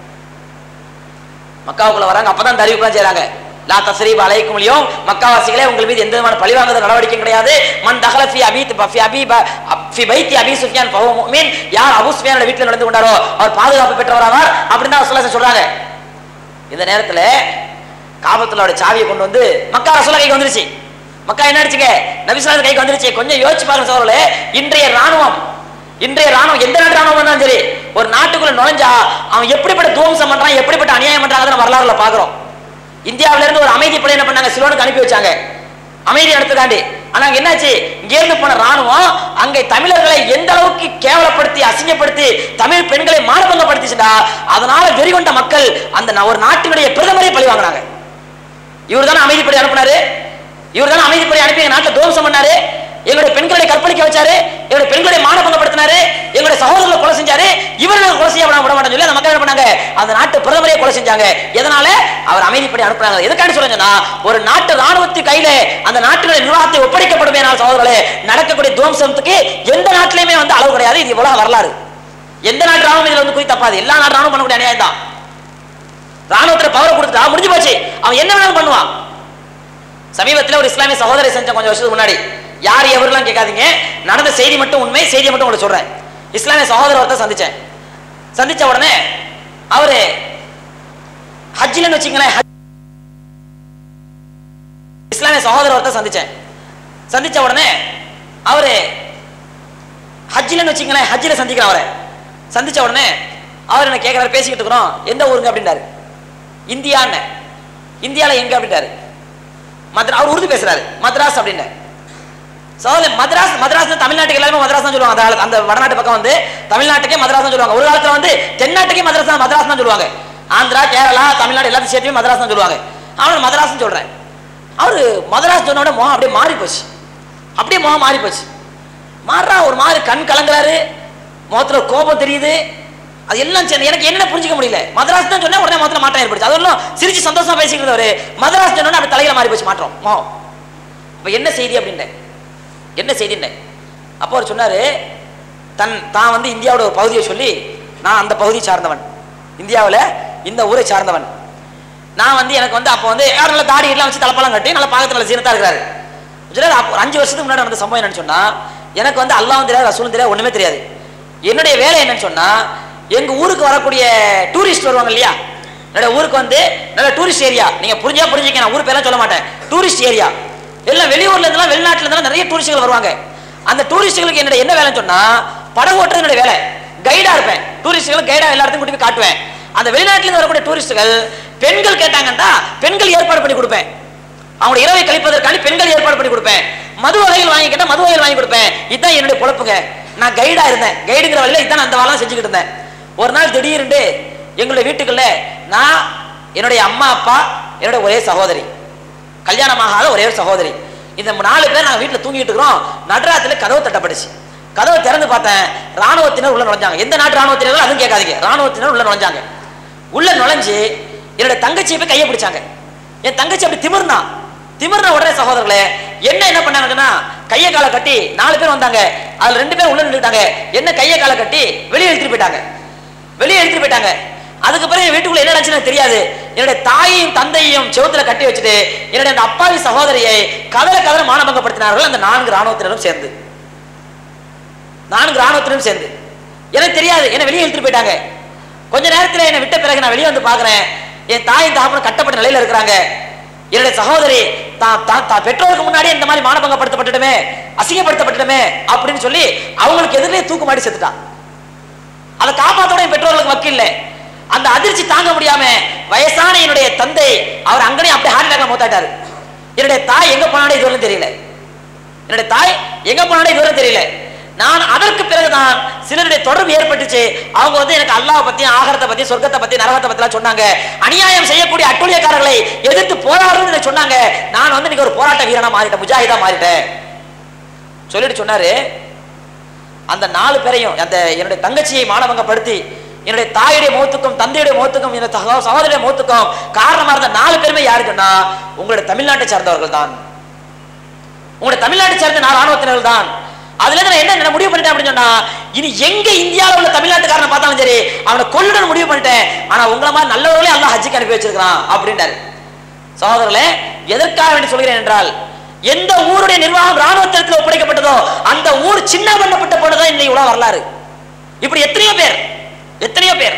மக்காவுக்குள்ள வராங்க அப்பதான் இந்த அறிவிப்புலாம் செய்றாங்க லா தஸ்ரீப் அலைக்கும் லியோம் மக்காவாசிகளே உங்கள் மீது எந்த விதமான பழிவாங்குதல் நடவடிக்கையும் கிடையாது மன் தகல ஃபி அபீத் ஃபி அபி ஃபி பைத்தி அபி சுஃபியான் ஃபஹு முஃமின் யார் அபூ சுஃபியானோட வீட்டில் நடந்து கொண்டாரோ அவர் பாதுகாப்பு பெற்றவராவார் அப்படின்னு தான் ரசூலுல்லாஹி சொல்றாங்க இந்த நேரத்துல காபத்துலோட சாவியை கொண்டு வந்து மக்கா ரசூலா கைக்கு வந்துருச்சு மக்கா என்ன அடிச்சுங்க நபிசுல்லா கைக்கு வந்துருச்சு கொஞ்சம் யோசிச்சு பாருங்க சோழர்களே இன்றைய ராணுவம் இன்றைய ராணுவம் எந்த நாட்டு ராணுவம் இருந்தாலும் சரி ஒரு நாட்டுக்குள்ள நுழைஞ்சா அவன் எப்படிப்பட்ட துவம்சம் பண்றான் எப்படிப்பட்ட அநியாயம் பண்றாங்க வரலாறுல பாக்குறோம் இந்தியாவில இருந்து ஒரு அமைதி படை என்ன பண்ணாங்க சிலோனுக்கு அனுப்பி வச்சாங்க அமைதி நடத்துக்காண்டி ஆனா அங்க என்னாச்சு இங்க இருந்து போன ராணுவம் அங்கே தமிழர்களை எந்த அளவுக்கு கேவலப்படுத்தி அசிங்கப்படுத்தி தமிழ் பெண்களை மானபங்கப்படுத்திச்சுடா அதனால வெறிகொண்ட மக்கள் அந்த ந- ஒரு நாட்டினுடைய பிரதமரை பழி வாங்கினாங்க இவர் தானே அமைதிப்படை அனுப்புனாரு இவர் தானே அமைதிப்படை அனுப்பி எங்க நாட்டில் துவம்சம் பண்ணாரு எங்களுடைய பெண்களை கற்பழிக்க வச்சாரு எங்களுடைய பெண்களை மானபங்கப்படுத்தினாரு எங்களுடைய சகோதரர்களை கொலை செஞ்சாரு இவர்களை கொலை செய்ய விட விட மாட்டேன்னு சொல்லி அந்த மக்கள் என்ன பண்ணாங்க அந்த நாட்டு பிரதமரையே கொலை செஞ்சாங்க எதனால அவர் அமைதிப்படை அனுப்புனாங்க எதுக்காண்டி சொல்லுங்கன்னா ஒரு நாட்டு ராணுவத்து கையில அந்த நாட்டினுடைய நிர்வாகத்தை ஒப்படைக்கப்படுமே சகோதரர்களே நடக்கக்கூடிய துவம்சத்துக்கு எந்த நாட்டிலையுமே வந்து அளவு கிடையாது இது உலக வரலாறு எந்த நாட்டு ராணுவம் இதுல வந்து குறி தப்பாது எல்லா நாட்டு ராணுவம் பண்ணக்கூடிய அநியாயம் தான் ராணுவத்துல பவர் கொடுத்துட்டா முடிஞ்சு போச்சு அவன் என்ன வேணாலும் பண்ணுவான் சமீபத்தில் ஒரு இஸ்லாமிய சகோதரி செஞ்ச கொஞ்சம் வருஷத்துக்கு முன்னாடி யார் எவரெல்லாம் கேட்காதீங்க நடந்த செய்தி மட்டும் உண்மை செய்தியை மட்டும் உங்களுக்கு சொல்றேன் இஸ்லாமிய சகோதர ஒருத்தர் சந்திச்சேன் சந்திச்ச உடனே அவரு ஹஜ்ஜிலன்னு வச்சுங்களேன் ஹஜ்- இஸ்லாமிய சகோதர ஒருத்தர் சந்திச்சேன் சந்திச்ச உடனே அவரு ஹஜ்ஜிலன்னு வச்சுங்களேன் ஹஜ்ஜில சந்திக்கிறேன் அவரை சந்திச்ச உடனே அவர் என்ன கேட்கிறாரு பேசிக்கிட்டு இருக்கிறோம் எந்த ஊருங்க அப்படின்றாரு இந்தியான்னு இந்தியால எங்க அப்படின்றாரு மத்ரா அவர் உருது பேசுறாரு மദ്രാஸ் அப்படின்னு சோதனை மദ്രാஸ் மദ്രാஸ் தமிழ்நாட்டுக்கு எல்லாருமே மദ്രാஸ் தான் சொல்லுவாங்க அந்த காலத்து- அந்த வடநாட்டு பக்கம் வந்து தமிழ்நாட்டுக்கே மദ്രാஸ் தான் சொல்லுவாங்க ஒரு காலத்துல வந்து தென்னாட்டுக்கே மദ്രാஸ் தான் மദ്രാஸ் தான் சொல்லுவாங்க ஆந்திரா கேரளா தமிழ்நாடு எல்லாத்தையும் சேர்த்துமே மദ്രാஸ் தான் சொல்லுவாங்க அவன் மദ്രാஸ்னு சொல்றேன் அவரு மദ്രാஸ் சொன்ன உடனே முகம் அப்படியே மாறி போச்சு அப்படியே முகம் மாறி போச்சு மாறா ஒரு மாதிரி கண் கலங்குறாரு முகத்துல கோபம் தெரியுது அது எல்லாம் சேர்ந்து எனக்கு என்ன புரிஞ்சுக்க முடியல மദ്രാஸ் தான் சொன்னா உடனே முகத்துல மாற்றம் ஏற்படுச்சு அதெல்லாம் சிரிச்சு சந்தோஷமா பேசிக்கிறவரு மദ്രാஸ் சொன்னா அப்படி தலையில மாறி போச்சு மாற்றம் முகம் இப்ப என்ன செய்தி அப்படின்னேன் என்ன செய்தின்னேன் அப்போ அவர் சொன்னாரு தன் தான் வந்து இந்தியாவோட ஒரு பகுதியை சொல்லி நான் அந்த பகுதியை சார்ந்தவன் இந்தியாவில் இந்த ஊரை சார்ந்தவன் நான் வந்து எனக்கு வந்து அப்போ வந்து யார் நல்லா தாடி எல்லாம் வச்சு தலைப்பெல்லாம் கட்டி நல்லா பார்க்கறது நல்ல சீனத்தா இருக்கிறாரு சொன்னாரு, அப்போ ஒரு அஞ்சு வருஷத்துக்கு முன்னாடி நடந்த சம்பவம் என்னன்னு சொன்னா எனக்கு வந்து அல்லாவும் தெரியாது ரசூலும் தெரியாது ஒண்ணுமே தெரியாது என்னுடைய வேலை என்னன்னு சொன்னா எங்க ஊருக்கு வரக்கூடிய டூரிஸ்ட் வருவாங்க இல்லையா என்னோட ஊருக்கு வந்து நல்ல டூரிஸ்ட் ஏரியா நீங்க புரிஞ்சா புரிஞ்சுக்க நான் ஊர் பேரெல்லாம் சொல்ல மாட்டேன் டூரிஸ்ட் ஏரியா எல்லாம் வெளியூர்ல இருந்தெல்லாம் வெளிநாட்டுல இருந்தெல்லாம் நிறைய டூரிஸ்டுகள் வருவாங்க அந்த டூரிஸ்டுகளுக்கு என்னோட என்ன வேலைன்னு சொன்னா படகு ஓட்டுறது என்னோட வேலை கைடா இருப்பேன் டூரிஸ்டுகள் கைடா எல்லா இடத்தையும் கூட்டி போய் காட்டுவேன் அந்த வெளிநாட்டுல இருந்து வரக்கூடிய டூரிஸ்டுகள் பெண்கள் கேட்டாங்கன்னா பெண்கள் ஏற்பாடு பண்ணி கொடுப்பேன் அவங்களோட இரவை கழிப்பதற்காண்டி பெண்கள் ஏற்பாடு பண்ணி கொடுப்பேன் மது வகைகள் வாங்கி கேட்டா மது வகைகள் வாங்கி கொடுப்பேன் இதுதான் என்னுடைய பொழப்புங்க நான் கைடா இருந்தேன் கைடுங்கிற வழியில இதான் அந்த வேலை செஞ்சுக்கிட்டு இருந்தேன் ஒரு நாள் திடீர்னு எங்களுடைய வீட்டுக்குள்ள நான் என்னுடைய அம்மா அப்பா என்னுடைய ஒரே சகோதரி கல்யாணமாகாத ஒரே ஒரு சகோதரி இந்த நாலு பேர் நாங்கள் வீட்டில் தூங்கிட்டு இருக்கிறோம் நடுராத்துல கதவு தட்டப்பட்டுச்சு கதவை திறந்து பார்த்தேன் ராணுவத்தினர் உள்ள நுழைஞ்சாங்க எந்த நாட்டு ராணுவத்தினர் அதுவும் கேட்காதீங்க ராணுவத்தினர் உள்ள நுழைஞ்சாங்க உள்ள நுழைஞ்சு என்னோட தங்கச்சியை போய் கையை பிடிச்சாங்க என் தங்கச்சி அப்படி திமிர்னா திமிர்ன உடனே சகோதரர்களே என்ன என்ன பண்ணாங்கன்னா கையை காலை கட்டி நாலு பேர் வந்தாங்க அதுல ரெண்டு பேர் உள்ள நின்றுட்டாங்க என்ன கையை காலை கட்டி வெளியே இழுத்துட்டு போயிட்டாங்க வெளியே எடுத்துட்டு போயிட்டாங்க அதுக்கு பிறகு என் வீட்டுக்குள்ள என்ன நடந்துச்சுன்னு எனக்கு தெரியாது என்னுடைய தாயையும் தந்தையையும் செவுத்துல கட்டி வச்சுட்டு என்னுடைய அந்த அப்பாவி சகோதரியை கதற கதற மானபங்கப்படுத்தினார்கள் அந்த நான்கு ராணுவத்தினரும் சேர்ந்து நான்கு ராணுவத்தினரும் சேர்ந்து எனக்கு தெரியாது என்ன வெளியே இழுத்துட்டு போயிட்டாங்க கொஞ்ச நேரத்துல என்னை விட்ட பிறகு நான் வெளியே வந்து பார்க்கறேன் என் தாயும் தகப்பனும் கட்டப்பட்ட நிலையில இருக்கிறாங்க என்னுடைய சகோதரி தான் தான் தான் பெற்றோருக்கு முன்னாடி இந்த மாதிரி மானபங்கப்படுத்தப்பட்டுட்டுமே அசிங்கப்படுத்தப்பட்டுட்டுமே அப்படின்னு சொல்லி அவங்களுக்கு எதிரிலே தூக்கு மாடி செத்துட்டான் அதை காப்பாத்தோட என் பெற்றோர்களுக்கு வக்கு இல்லை அந்த அதிர்ச்சி தாங்க முடியாம வயசான என்னுடைய தந்தை அவர் அங்கனே அப்படியே ஹார்ட் அட்டாக்ல மூத்தாட்டாரு என்னுடைய தாய் எங்க போனாலே இதுவரை தெரியல என்னுடைய தாய் எங்க போனாலே இதுவரை தெரியல நான் அதற்கு பிறகுதான் சிலருடைய தொடர்பு ஏற்பட்டுச்சு அவங்க வந்து எனக்கு அல்லாஹ் பத்தி ஆகரத்தை பத்தி சொர்க்கத்தை பத்தி நரகத்தை பத்தி எல்லாம் சொன்னாங்க அநியாயம் செய்யக்கூடிய அட்டுழியக்காரர்களை எதிர்த்து போராடணும்னு சொன்னாங்க நான் வந்து இன்னைக்கு ஒரு போராட்ட வீரனா மாறிட்டேன் முஜாஹிதா மாறிட்டேன் சொல்லிட்டு சொன்னாரு அந்த நாலு பேரையும் அந்த என்னுடைய தங்கச்சியை மானவங்கப்படுத்தி என்னுடைய தாயுடைய முகத்துக்கும் தந்தையுடைய முகத்துக்கும் என்னுடைய சகோ- சகோதரியுடைய முகத்துக்கும் காரணமா இருந்த நாலு பேருமே யாருக்குன்னா உங்களுடைய தமிழ்நாட்டை சார்ந்தவர்கள் தான் உங்களுடைய தமிழ்நாட்டை சேர்ந்த நாலு ராணுவத்தினர்கள் தான் அதுல இருந்து நான் என்ன என்ன முடிவு பண்ணிட்டேன் அப்படின்னு சொன்னா இனி எங்க இந்தியாவில் உள்ள தமிழ்நாட்டுக்காரனை பார்த்தாலும் சரி அவனை கொல்லுடன் முடிவு பண்ணிட்டேன் ஆனா உங்களை மாதிரி நல்லவர்களே அல்லாஹ் ஹஜ்ஜுக்கு அனுப்பி வச்சிருக்கிறான் அப்படின்றாரு சகோதரர்களே எதற்காக வேண்டி சொல்கிறேன் என்றால் எந்த ஊருடைய நிர்வாகம் ராணுவத்திற்கு ஒப்படைக்கப்பட்டதோ அந்த ஊர் சின்ன பண்ணப்பட்ட போனதான் இன்னைக்கு உலக வரலாறு இப்படி எத்தனையோ பேர் எத்தனையோ பேர்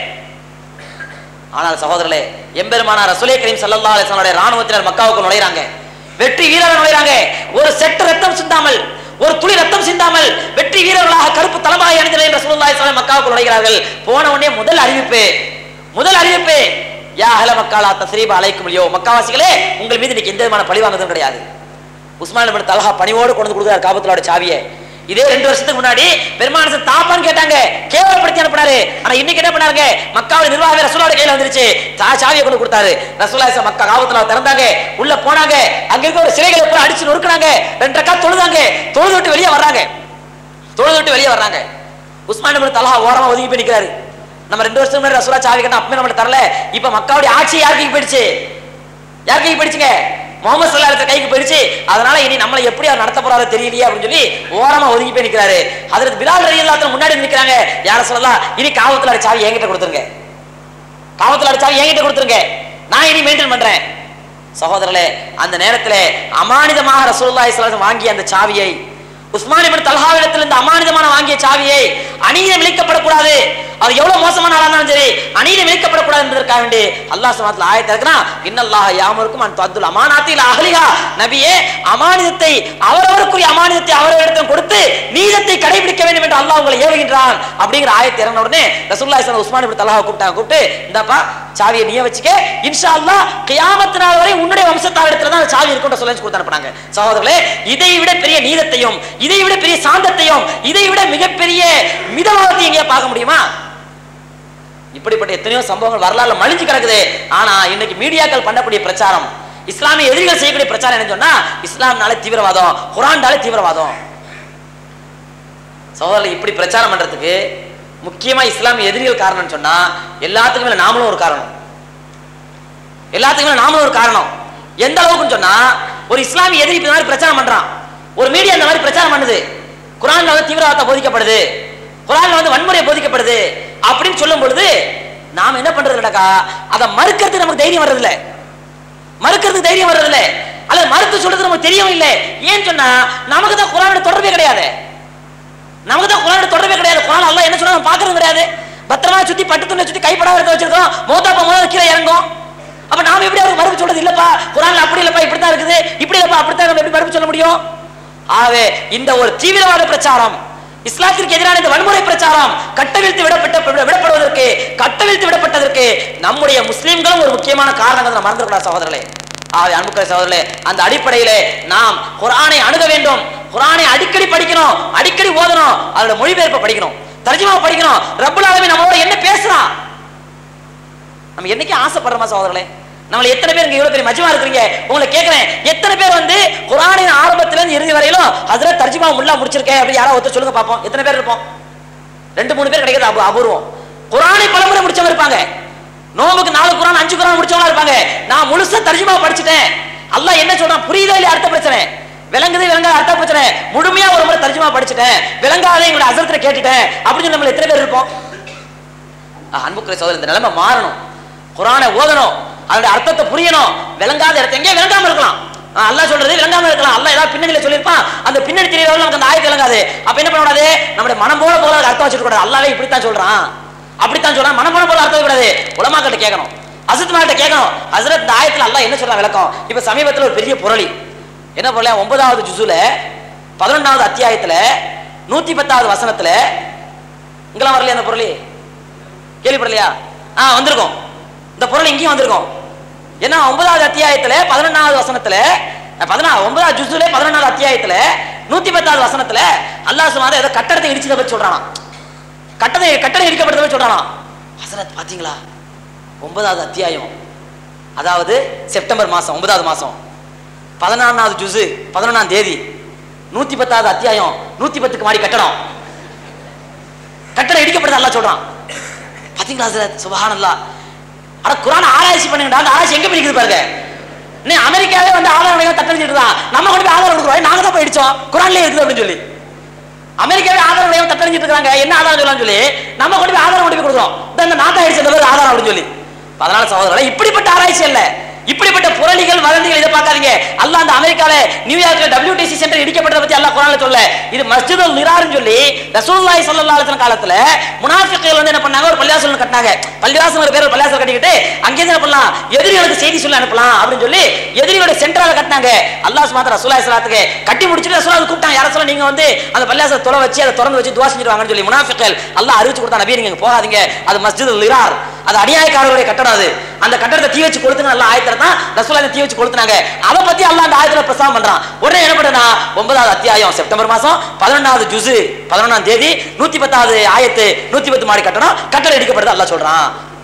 ஆனால் சகோதரர்களே எம்பெருமானார் ரசூலே கரீம் ஸல்லல்லாஹு அலைஹி வஸல்லம் ராணுவத்தினர் மக்காவுக்கு நுழைறாங்க வெற்றி வீரர்கள் நுழைறாங்க ஒரு செட்டு ரத்தம் சிந்தாமல் ஒரு துளி ரத்தம் சிந்தாமல் வெற்றி வீரர்களாக கருப்பு தலைமாய் அணிந்த என்ற ரசூலுல்லாஹி ஸல்லல்லாஹு அலைஹி மக்காவுக்கு நுழைகிறார்கள் போன உடனே முதல் அறிவிப்பு முதல் அறிவிப்பு யா அஹல மக்காலா தஸ்ரீப அலைக்கும் லியோ மக்காவாசிகளே உங்கள் மீது இன்னைக்கு எந்த விதமான பழி வாங்குறதும் கிடையாது உஸ்மான் இப்னு தல்ஹா பணிவோடு கொண்டு வந்து கொடுக்குறாரு காபத்துலோட சாவியை இதே ரெண்டு வருஷத்துக்கு முன்னாடி பெருமானசன் தாப்பான்னு கேட்டாங்க கேவலப்படுத்தி அனுப்புனாரு ஆனா இன்னைக்கு என்ன பண்ணாங்க மக்காவோட நிர்வாக ரசூலோட கையில வந்துருச்சு தா சாவியை கொண்டு கொடுத்தாரு ரசூலா இஸ்லாம் மக்கா காபத்துல திறந்தாங்க உள்ள போனாங்க அங்க இருக்க ஒரு சிலைகளை பூரா அடிச்சு நொறுக்குனாங்க ரெண்டு ரக்கா தொழுதாங்க தொழுது விட்டு வெளியே வர்றாங்க தொழுது விட்டு வெளியே வர்றாங்க உஸ்மான் இப்னு தல்ஹா ஓரமா ஒதுங்கி போய் நிக்கிறாரு நம்ம ரெண்டு வருஷத்துக்கு முன்னாடி ரசூலா சாவி கட்ட அப்பவே நம்மளுக்கு தரல இப்ப மக்காவுடைய ஆட்சி யாருக்கு போயிடுச்சு யார் கைக்கு போயிடுச்சுங்க முகமது சல்லா கைக்கு போயிடுச்சு அதனால இனி நம்மளை எப்படி அவர் நடத்த போறாரோ தெரியலையே அப்படின்னு சொல்லி ஓரமா ஒதுங்கி போய் நிக்கிறாரு அதற்கு பிலால் ரலி அல்லாஹ் முன்னாடி வந்து நிக்கிறாங்க யார சொல்லலாம் இனி காவத்துல அடிச்ச சாவி என்கிட்ட கொடுத்துருங்க காவத்துல அடிச்ச சாவி என்கிட்ட கொடுத்துருங்க நான் இனி மெயின்டைன் பண்றேன் சகோதரர்களே அந்த நேரத்திலே அமானிதமாக ரசூலுல்லாஹி ஸல்லல்லாஹு அலைஹி வஸல்லம் வாங்கிய அந்த சாவியை உஸ்மான் இப்னு தல்ஹாவிடத்தில் இந்த அமானிதமான வாங்கிய சாவியை அநீதம் இழைக்கப்படக்கூடாது அவர் எவ்வளவு மோசமான ஆளா இருந்தாலும் சரி அநீதம் இழைக்கப்படக்கூடாது என்பதற்காக வேண்டி அல்லாஹ் சுப்ஹானஹு வ ஆயத்தை இருக்கிறான் இன்னல்லாஹ யாமுருக்கும் அன் துஅத்துல் அமானாத்தில் அஹ்லிஹா நபியே அமானிதத்தை அவரவருக்குரிய அமானிதத்தை அவரவரிடம் கொடுத்து நீதத்தை கடைபிடிக்க வேண்டும் என்று அல்லாஹ் உங்களை ஏவுகின்றான் அப்படிங்கிற ஆயத்தை இறங்கின உடனே ரசூலுல்லாஹி ஸல்லல்லாஹு உஸ்மான் இப்னு தல்ஹா கூப்பிட்டாங்க கூப்பிட்டு இந்தாப்பா சாவியை நீயே வச்சுக்க இன்ஷா அல்லாஹ் கியாமத் நாள் வரை உன்னுடைய வம்சத்தாரிடத்துல தான் அந்த சாவி இருக்கும்னு சொல்லி கொடுத்து அனுப்புனாங்க சகோதரர்களே இதை விட பெரிய நீதத்தையும் இதை விட பெரிய சாந்தத்தையும் இதை விட மிகப்பெரிய மிதவாதத்தையும் எங்கேயா பார்க்க முடியுமா இப்படிப்பட்ட எத்தனையோ சம்பவங்கள் வரலாறுல மலிஞ்சு கிடக்குது ஆனா இன்னைக்கு மீடியாக்கள் பண்ணக்கூடிய பிரச்சாரம் இஸ்லாமிய எதிரிகள் செய்யக்கூடிய பிரச்சாரம் என்ன சொன்னா இஸ்லாம்னாலே தீவிரவாதம் குரான்டாலே தீவிரவாதம் சகோதரர் இப்படி பிரச்சாரம் பண்றதுக்கு முக்கியமா இஸ்லாமிய எதிரிகள் காரணம்னு சொன்னா எல்லாத்துக்கும் மேல நாமளும் ஒரு காரணம் எல்லாத்துக்கும் மேல நாமளும் ஒரு காரணம் எந்த அளவுக்குன்னு சொன்னா ஒரு இஸ்லாமிய எதிரி இந்த மாதிரி பிரச்சாரம் பண்றான் ஒரு மீடியா இந்த மாதிரி பிரச்சாரம் பண்ணுது குரான்ல வந்து தீவிரவாதத்தை போதிக்கப்படுது குரான்ல வந்து வன்முறை போதிக்கப்படுது அப்படின்னு சொல்லும் பொழுது நாம என்ன பண்றது இல்லக்கா அதை மறுக்கிறதுக்கு நமக்கு தைரியம் வர்றதில்ல மறுக்கிறதுக்கு தைரியம் வர்றதில்ல அல்லது மறுத்து சொல்றது நமக்கு தெரியவும் இல்லை ஏன்னு சொன்னா நமக்கு தான் குரானோட தொடர்பே கிடையாது நமக்கு தான் குரானோட தொடர்பே கிடையாது குரான் அல்லாஹ் என்ன சொன்னா நம்ம பார்க்கறது கிடையாது பத்திரமா சுத்தி பட்டு துணை சுத்தி கைப்படாத எடுத்து வச்சிருக்கோம் மோதாப்பா முதல்ல கீழே இறங்கும் அப்ப நாம எப்படி அவருக்கு மறுப்பு சொல்றது இல்லப்பா குரான்ல அப்படி இல்லப்பா இப்படி தான் இருக்குது இப்படி இல்லப்பா அப்படித்தான் நம்ம எப்படி மறுப்பு சொல்ல முடியும் ஆகவே இந்த ஒரு தீவிரவாத பிரச்சாரம் இஸ்லாத்திற்கு எதிரான இந்த வன்முறை பிரச்சாரம் கட்டவிழ்த்து விடப்பட்ட விடப்படுவதற்கு கட்டவிழ்த்து விடப்பட்டதற்கு நம்முடைய முஸ்லிம்களும் ஒரு முக்கியமான காரணங்கள் நம்ம மறந்துடக்கூடாது சகோதரர்களே ஆகவே அன்புக்கிற சகோதரர்களே அந்த அடிப்படையிலே நாம் குரானை அணுக வேண்டும் குரானை அடிக்கடி படிக்கணும் அடிக்கடி ஓதணும் அதோட மொழிபெயர்ப்பை படிக்கணும் தர்ஜுமா படிக்கணும் ரப்புல் ஆலமீன் நம்மளோட என்ன பேசுறான் நம்ம என்னைக்கு ஆசைப்படுறோமா சகோதரர்களே நம்மள எத்தனை பேர் இங்க இவ்வளவு பெரிய மஜ்மா இருக்கிறீங்க உங்களை கேட்கிறேன் எத்தனை பேர் வந்து குரானின் ஆரம்பத்துல இருந்து இறுதி வரையிலும் அதுல தர்ஜுமா முல்லா முடிச்சிருக்கேன் அப்படி யாராவது ஒருத்தர் சொல்லுங்க பாப்போம் எத்தனை பேர் இருப்போம் ரெண்டு மூணு பேர் கிடைக்கிறது அபூ- அபூர்வம் குரானை பலமுறை முடிச்சவங்க இருப்பாங்க நோம்புக்கு நாலு குரான் அஞ்சு குரான் முடிச்சவங்களா இருப்பாங்க நான் முழுசா தர்ஜுமா படிச்சுட்டேன் அல்லாஹ் என்ன சொல்றான் புரியுதா இல்லையா அடுத்த பிரச்சனை விளங்குது விளங்காத அர்த்த பிரச்சனை முழுமையா ஒரு முறை தர்ஜுமா படிச்சுட்டேன் விளங்காத எங்களோட அசரத்துல கேட்டுட்டேன் அப்படின்னு சொல்லி நம்மள எத்தனை பேர் இருப்போம் அஹ் அன்புக்குரிய சகோதரர் இந்த நிலைமை மாறணும் குரானை ஓதணும் அதனுடைய அர்த்தத்தை புரியணும் விளங்காத இடத்த எங்கே விளங்காம இருக்கலாம் ஆஹ் அல்லாஹ் சொல்றது விளங்காம இருக்கலாம் அல்லாஹ் ஏதாவது பின்னணியில சொல்லியிருப்பான் அந்த பின்னணி தெரியறவங்க நமக்கு அந்த ஆயத்து விளங்காது அப்ப என்ன பண்ணக்கூடாது நம்முடைய மனம் போல போல அதுக்கு அர்த்தம் வச்சுக்க கூடாது அல்லாவே இப்படித்தான் சொல்றான் அப்படித்தான் சொல்றான் மனம் போல போல அர்த்தம் கூடாது உலமாக்கிட்ட கேட்கணும் அசத் மாட்ட கேட்கணும் ஹசரத் இந்த ஆயத்துல அல்லாஹ் என்ன சொல்றான் விளக்கம் இப்ப சமீபத்துல ஒரு பெரிய புரளி என்ன பண்ணல ஒன்பதாவது ஜுசுல பதினொன்றாவது அத்தியாயத்துல நூத்தி பத்தாவது வசனத்துல இங்கெல்லாம் வரலையா அந்த பொருளி கேள்விப்படலையா ஆ வந்திருக்கோம் இந்த பொருள் இங்கேயும் வந்திருக்கோம் ஏன்னா ஒன்பதாவது அத்தியாயத்துல பதினொன்றாவது வசனத்துல அஹ், பதினா ஒன்பதாவது ஜுசுல பதினொன்றாவது அத்தியாயத்துல நூத்தி பத்தாவது வசனத்துல அல்லாஹ் சுமார ஏதோ கட்டடத்தை இடிச்சதை பத்தி சொல்றானா கட்டளை கட்டளை இடிக்கப்படுறத பத்தி சொல்றானா ஹசரத் பாத்தீங்களா ஒன்பதாவது அத்தியாயம் அதாவது செப்டம்பர் மாசம் ஒன்பதாவது மாசம் பதினாறாவது ஜுசு பதினொன்றாம் தேதி நூத்தி பத்தாவது அத்தியாயம் நூத்தி பத்துக்கு மாடி கட்டடம் கட்டடம் இடிக்கப்படுது அல்லாஹ் சொல்றான் பாத்தீங்களா ஹசரத் சுபஹானல்லாஹ் அட குரான் ஆராய்ச்சி பண்ணுங்கடா அந்த ஆராய்ச்சி எங்க பிடிக்குது பாருங்க இன்னும் அமெரிக்காவே வந்து ஆதாரம் தட்டடிச்சிட்டு தான் நம்ம கொண்டு போய் ஆதாரம் கொடுக்குறோம் நாங்க தான் போய் அடிச்சோம் குரான்லயே இருக்குது அப்படின்னு சொல்லி அமெரிக்காவே ஆதாரம் உடையவன் தட்டடிச்சிட்டு இருக்காங்க என்ன ஆதாரம் சொல்லலாம்னு சொல்லி நம்ம கொண்டு போய் ஆதாரம் கொண்டு போய் கொடுக்குறோம் இந்த இந்த நாட்டை அடிச்சது ஆதாரம் அப்படின்னு சொல்லி அதனால சகோதரர்களே இப்படிப்பட்ட ஆராய்ச்சி அல்ல இப்படிப்பட்ட புரளிகள் வதந்திகள் இதை பார்க்காதீங்க அல்லாஹ் அந்த அமெரிக்கால நியூயார்க்ல WTC சென்டர் இடிக்கப்பட்டதை பத்தி அல்லாஹ் குரான்ல சொல்ல இது மஸ்ஜிதுல் நிரார்னு சொல்லி ரசூலுல்லாஹி ஸல்லல்லாஹு அலைஹி வஸல்லம் காலத்துல முனாஃபிக்குகள் வந்து என்ன பண்ணாங்க ஒரு பள்ளிவாசல் கட்டினாங்க பள்ளிவாசல் ஒரு பேர் ஒரு பள்ளிவாசல் கட்டிக்கிட்டு அங்கே என்ன பண்ணலாம் எதிரிகளுக்கு செய்தி சொல்லி அனுப்பலாம் அப்படின்னு சொல்லி எதிரியோட சென்டரால கட்டினாங்க அல்லாஹ் சுமாத்த ரசூலுல்லாஹி ஸல்லல்லாஹு கட்டி முடிச்சுட்டு ரசூலுல்லாஹ் வந்து கூப்பிட்டாங்க யார சொல்ல நீங்க வந்து அந்த பள்ளிவாசல் தொலை வச்சு அதை திறந்து வச்சு துவா செஞ்சிருவாங்கன்னு சொல்லி முனாஃபிக்குகள் அல்லாஹ் அறிவிச்சு கொடுத்தா நபி நீங்க இங்க போகாதீங்க அது மஸ்ஜிதுல் நிரார் அது அநியாயக்காரருடைய கட்டடம் அது அந்த கட்டடத்தை தீ வச்சு கொளுத்துங்க நல்லா ஆயத்துல தான் ரசூலா தீ வச்சு கொளுத்துனாங்க அதை பத்தி அல்லாஹ் அந்த ஆயத்துல பிரசாரம் பண்றான் உடனே என்ன பண்ணா ஒன்பதாவது அத்தியாயம் செப்டம்பர் மாசம் பதினொன்றாவது ஜுசு பதினொன்றாம் தேதி நூத்தி பத்தாவது ஆயத்து நூத்தி பத்து மாடி கட்டடம் கட்டடம் இடிக்கப்படுது அல்லாஹ் சொல்றான்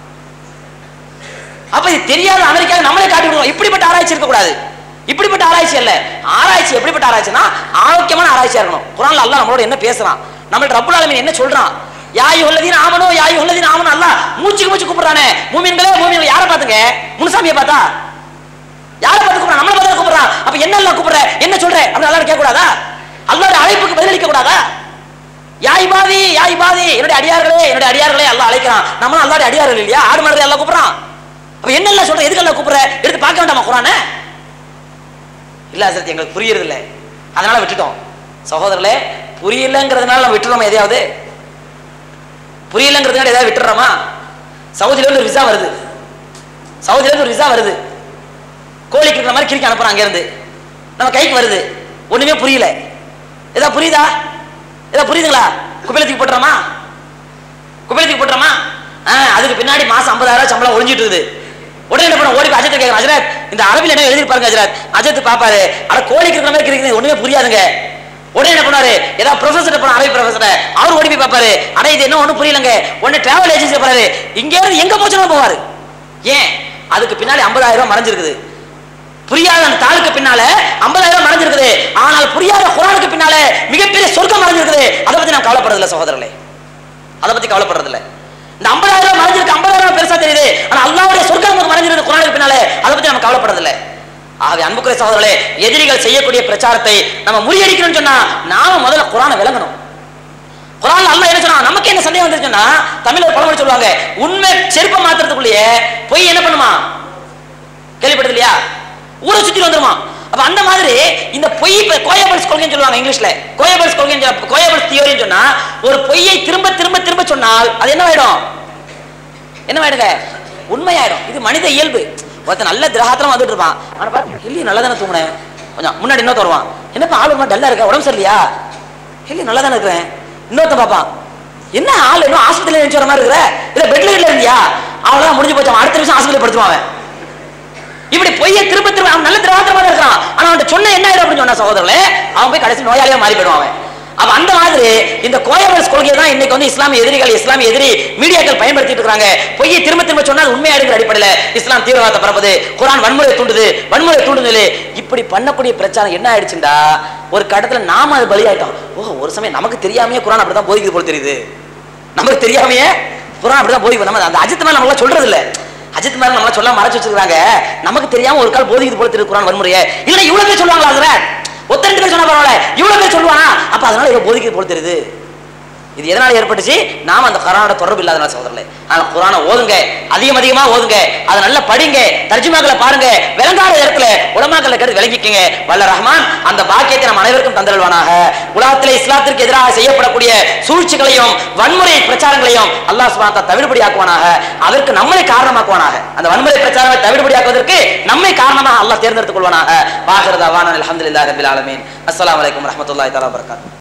அப்ப இது தெரியாத அமெரிக்கா நம்மளே காட்டி விடுவோம் இப்படிப்பட்ட ஆராய்ச்சி இருக்க கூடாது இப்படிப்பட்ட ஆராய்ச்சி அல்ல ஆராய்ச்சி எப்படிப்பட்ட ஆராய்ச்சினா ஆரோக்கியமான ஆராய்ச்சியா இருக்கணும் குரான்ல அல்லாஹ் நம்மளோட என்ன பேசுறான் நம்மள்ட்ட ரப்புல் ஆலமீன் என்ன சொல்றான் யாயு உள்ளதீன் ஆமனோ யாயு உள்ளதீன் ஆமனோ அல்லாஹ் மூச்சுக்கு மூச்சு கூப்பிடுறானே மூமின்களே மூமின்கள் யாரை பாத்துங்க முனுசாமியை பார்த்தா யாரை பார்த்து கூப்பிடுறான் நம்மளை பார்த்து கூப்பிடுறான் அப்ப என்ன எல்லாம் கூப்பிடுற என்ன சொல்ற அப்படி அல்லாஹ் கேட்க கூடாதா அல்லாஹ்வுடைய அழைப்புக்கு பதிலளிக்க கூடாதா யாய் பாதி யாய் பாதி என்னுடைய அடியார்களே என்னுடைய அடியார்களே அல்லாஹ் அழைக்கிறான் நம்ம அல்லாஹ்வுடைய அடியார்கள் இல்லையா ஆடு மாடுகளை எல்லாம் கூப்பிடுறான் அப்ப என்ன எல்லாம் சொல்ற எதுக்கு எல்லாம் கூப்பிடுற எடுத்து பார்க்க வேண்டாமா குரானை இல்ல சார் எங்களுக்கு புரியுறது இல்ல அதனால விட்டுட்டோம் சகோதரர்களே புரியலங்கிறதுனால நம்ம விட்டுறோமா எதையாவது புரியலங்கிறதுனால ஏதாவது விட்டுறோமா சவுதியில இருந்து ஒரு விசா வருது சவுதியில இருந்து ஒரு விசா வருது கோழிக்கு இருக்கிற மாதிரி கிரிக்கி அனுப்புறான் அங்க இருந்து நம்ம கைக்கு வருது ஒண்ணுமே புரியல ஏதாவது புரியுதா ஏதாவது புரியுதுங்களா குப்பையில போட்டுறோமா குப்பையில போட்டுறோமா ஆ அதுக்கு பின்னாடி மாசம் ஐம்பதாயிரம் சம்பளம் ஒழிஞ்சிட்டு இருக்குது உடனே என்ன பண்ண ஓடி போய் அஜத்தை கேட்கறேன் அஜரத் இந்த அரபில் என்ன எழுதி பாருங்க அஜரத் அஜத் பாப்பாரு அட கோழிக்கு இருக்கிற மாதிரி இருக்குது ஒண்ணுமே புரியாதுங்க உடனே என்ன பண்ணாரு ஏதாவது ப்ரொஃபசர் போன அரபி ப்ரொஃபசர் அவர் ஓடி போய் பாப்பாரு அட இது என்ன ஒண்ணும் புரியலங்க உடனே டிராவல் ஏஜென்சி போறாரு இங்க இருந்து எங்க போச்சுன்னு போவாரு ஏன் அதுக்கு பின்னாடி ஐம்பதாயிரம் ரூபாய் மறைஞ்சிருக்குது புரியாத அந்த தாளுக்கு பின்னால ஐம்பதாயிரம் மறைஞ்சிருக்குது ஆனால் புரியாத குரானுக்கு பின்னால மிகப்பெரிய சொர்க்கம் மறைஞ்சிருக்குது அதை பத்தி நான் கவலைப்படுறதில்ல சகோதரர்களே அதை பத்தி கவலைப்படுறதில்ல இந்த ஐம்பதாயிரம் மறைஞ்சிருக்கு ஐம்பதாயிரம் பெருசா தெரியுது ஆனா அல்லாவுடைய சொர்க்கம் நமக்கு மறைஞ்சிருக்கு குரானுக்கு பின்னாலே அதை பத்தி நம்ம கவலைப்படுறதில்ல ஆகவே அன்புக்குரிய சகோதரர்களே எதிரிகள் செய்யக்கூடிய பிரச்சாரத்தை நம்ம முறியடிக்கணும்னு சொன்னா நாம முதல்ல குரானை விளங்கணும் குரான் அல்லாஹ் என்ன சொன்னா நமக்கு என்ன சந்தேகம் வந்துருச்சுன்னா தமிழ்ல ஒரு பழமொழி சொல்லுவாங்க உண்மை செருப்ப மாத்துறதுக்குள்ளேயே பொய் என்ன பண்ணுமா கேள்விப்பட்டது இல்லையா ஊரை சுத்தி வந்துருமா அப்ப அந்த மாதிரி இந்த பொய் கோயபல்ஸ் கொள்கைன்னு சொல்லுவாங்க இங்கிலீஷ்ல கோயபல்ஸ் கொள்கைன்னு சொல்ல- கோயபல்ஸ் தியோரின்னு சொன்னா ஒரு பொய்யை திரும்ப திரும்ப திரும்ப சொன்னால் அது என்னவாயிடும் என்னவாயிடுங்க உண்மையாயிடும் இது மனித இயல்பு ஒருத்தன் நல்ல திரகாத்திரம் வந்துட்டு இருப்பான் அவனை பார்த்து இல்லையே நல்லா தானே தூங்குனேன் கொஞ்சம் முன்னாடி இன்னொருத்த வருவான் என்னப்பா ஆள் ரொம்ப டல்லா இருக்க உடம்பு சரியில்லையா இல்லையே நல்லா தானே இருக்கிறேன் இன்னொருத்தன் பார்ப்பான் என்ன ஆள் இன்னும் ஆஸ்பத்திரியில் நினைச்சு வர மாதிரி இருக்கிற இல்ல பெட்ல இல்ல இருந்தியா அவ்வளவுதான் முடிஞ்சு போச்சு அவன் அடுத்த நிமிஷம் ஆஸ்பத்திரி படுத்துவான் அவன் இப்படி பொய்யை திரும்ப திரும்ப அவன் நல்ல திராவிடமா தான் இருக்கான் ஆனா அவன் சொன்ன என்ன ஆயிடும் அப்படின்னு சொன்ன சகோதரர்களே அவன் போய் கடைசி நோயாளியா மாறி போயிடுவான் அவன் அப்ப அந்த மாதிரி இந்த கோயபல்ஸ் கொள்கையை தான் இன்னைக்கு வந்து இஸ்லாமிய எதிரிகள் இஸ்லாமிய எதிரி மீடியாக்கள் பயன்படுத்திட்டு இருக்காங்க பொய்யை திரும்ப திரும்ப சொன்னால் உண்மையாடுங்கிற அடிப்படையில் இஸ்லாம் தீவிரவாதத்தை பரப்புது குரான் வன்முறை தூண்டுது வன்முறை தூண்டுதல் இப்படி பண்ணக்கூடிய பிரச்சாரம் என்ன ஆயிடுச்சுண்டா ஒரு கட்டத்துல நாம அது பலியாயிட்டோம் ஓ ஒரு சமயம் நமக்கு தெரியாமையே குரான் அப்படிதான் போதிக்குது போல தெரியுது நமக்கு தெரியாமையே குரான் அப்படிதான் போதிக்கும் நம்ம அந்த அஜித் மேல நம்மளாம் சொல்றது இல்ல அஜித் மேல நம்மள சொல்ல மறைச்சு வச்சிருக்காங்க நமக்கு தெரியாம ஒரு கால் போதிக்குது போல தெரியுது குரான் வன்முறையை இல்ல இவ்வளவு பேர் சொல்லுவாங்களா அதுல ஒத்த ரெண்டு பேர் சொன்னா பரவாயில்ல இவ்வளவு பேர் சொல்லுவானா அப்ப அதனால இவ போதிக்குது போல தெரியுது இது எதனால ஏற்பட்டுச்சு நாம அந்த குரானோட தொடர்பு இல்லாதனால சகோதரர்களே ஆனால் குரானை ஓதுங்க அதிகம் அதிகமா ஓதுங்க அதை நல்லா படிங்க தர்ஜுமாக்களை பாருங்க விளங்காத இடத்துல உலமாக்களை கேட்டு விளங்கிக்கங்க வல்ல ரஹ்மான் அந்த பாக்கியத்தை நம் அனைவருக்கும் தந்தருள்வானாக உலகத்திலே இஸ்லாத்திற்கு எதிராக செய்யப்படக்கூடிய சூழ்ச்சிகளையும் வன்முறை பிரச்சாரங்களையும் அல்லாஹ் சுபாத்தா தவிடுபடியாக்குவானாக அதற்கு நம்மளை காரணமாக்குவானாக அந்த வன்முறை பிரச்சாரங்களை தவிடுபடியாக்குவதற்கு நம்மை காரணமாக அல்லாஹ் தேர்ந்தெடுத்துக் கொள்வானாக வாஹிரதாவான அல்ஹம்துலில்லாஹி ரபில் ஆலமீன் அஸ்ஸலாமு அலைக்கும் வரஹ்மத்துல்லாஹி தஆலா வபரகாத்துஹு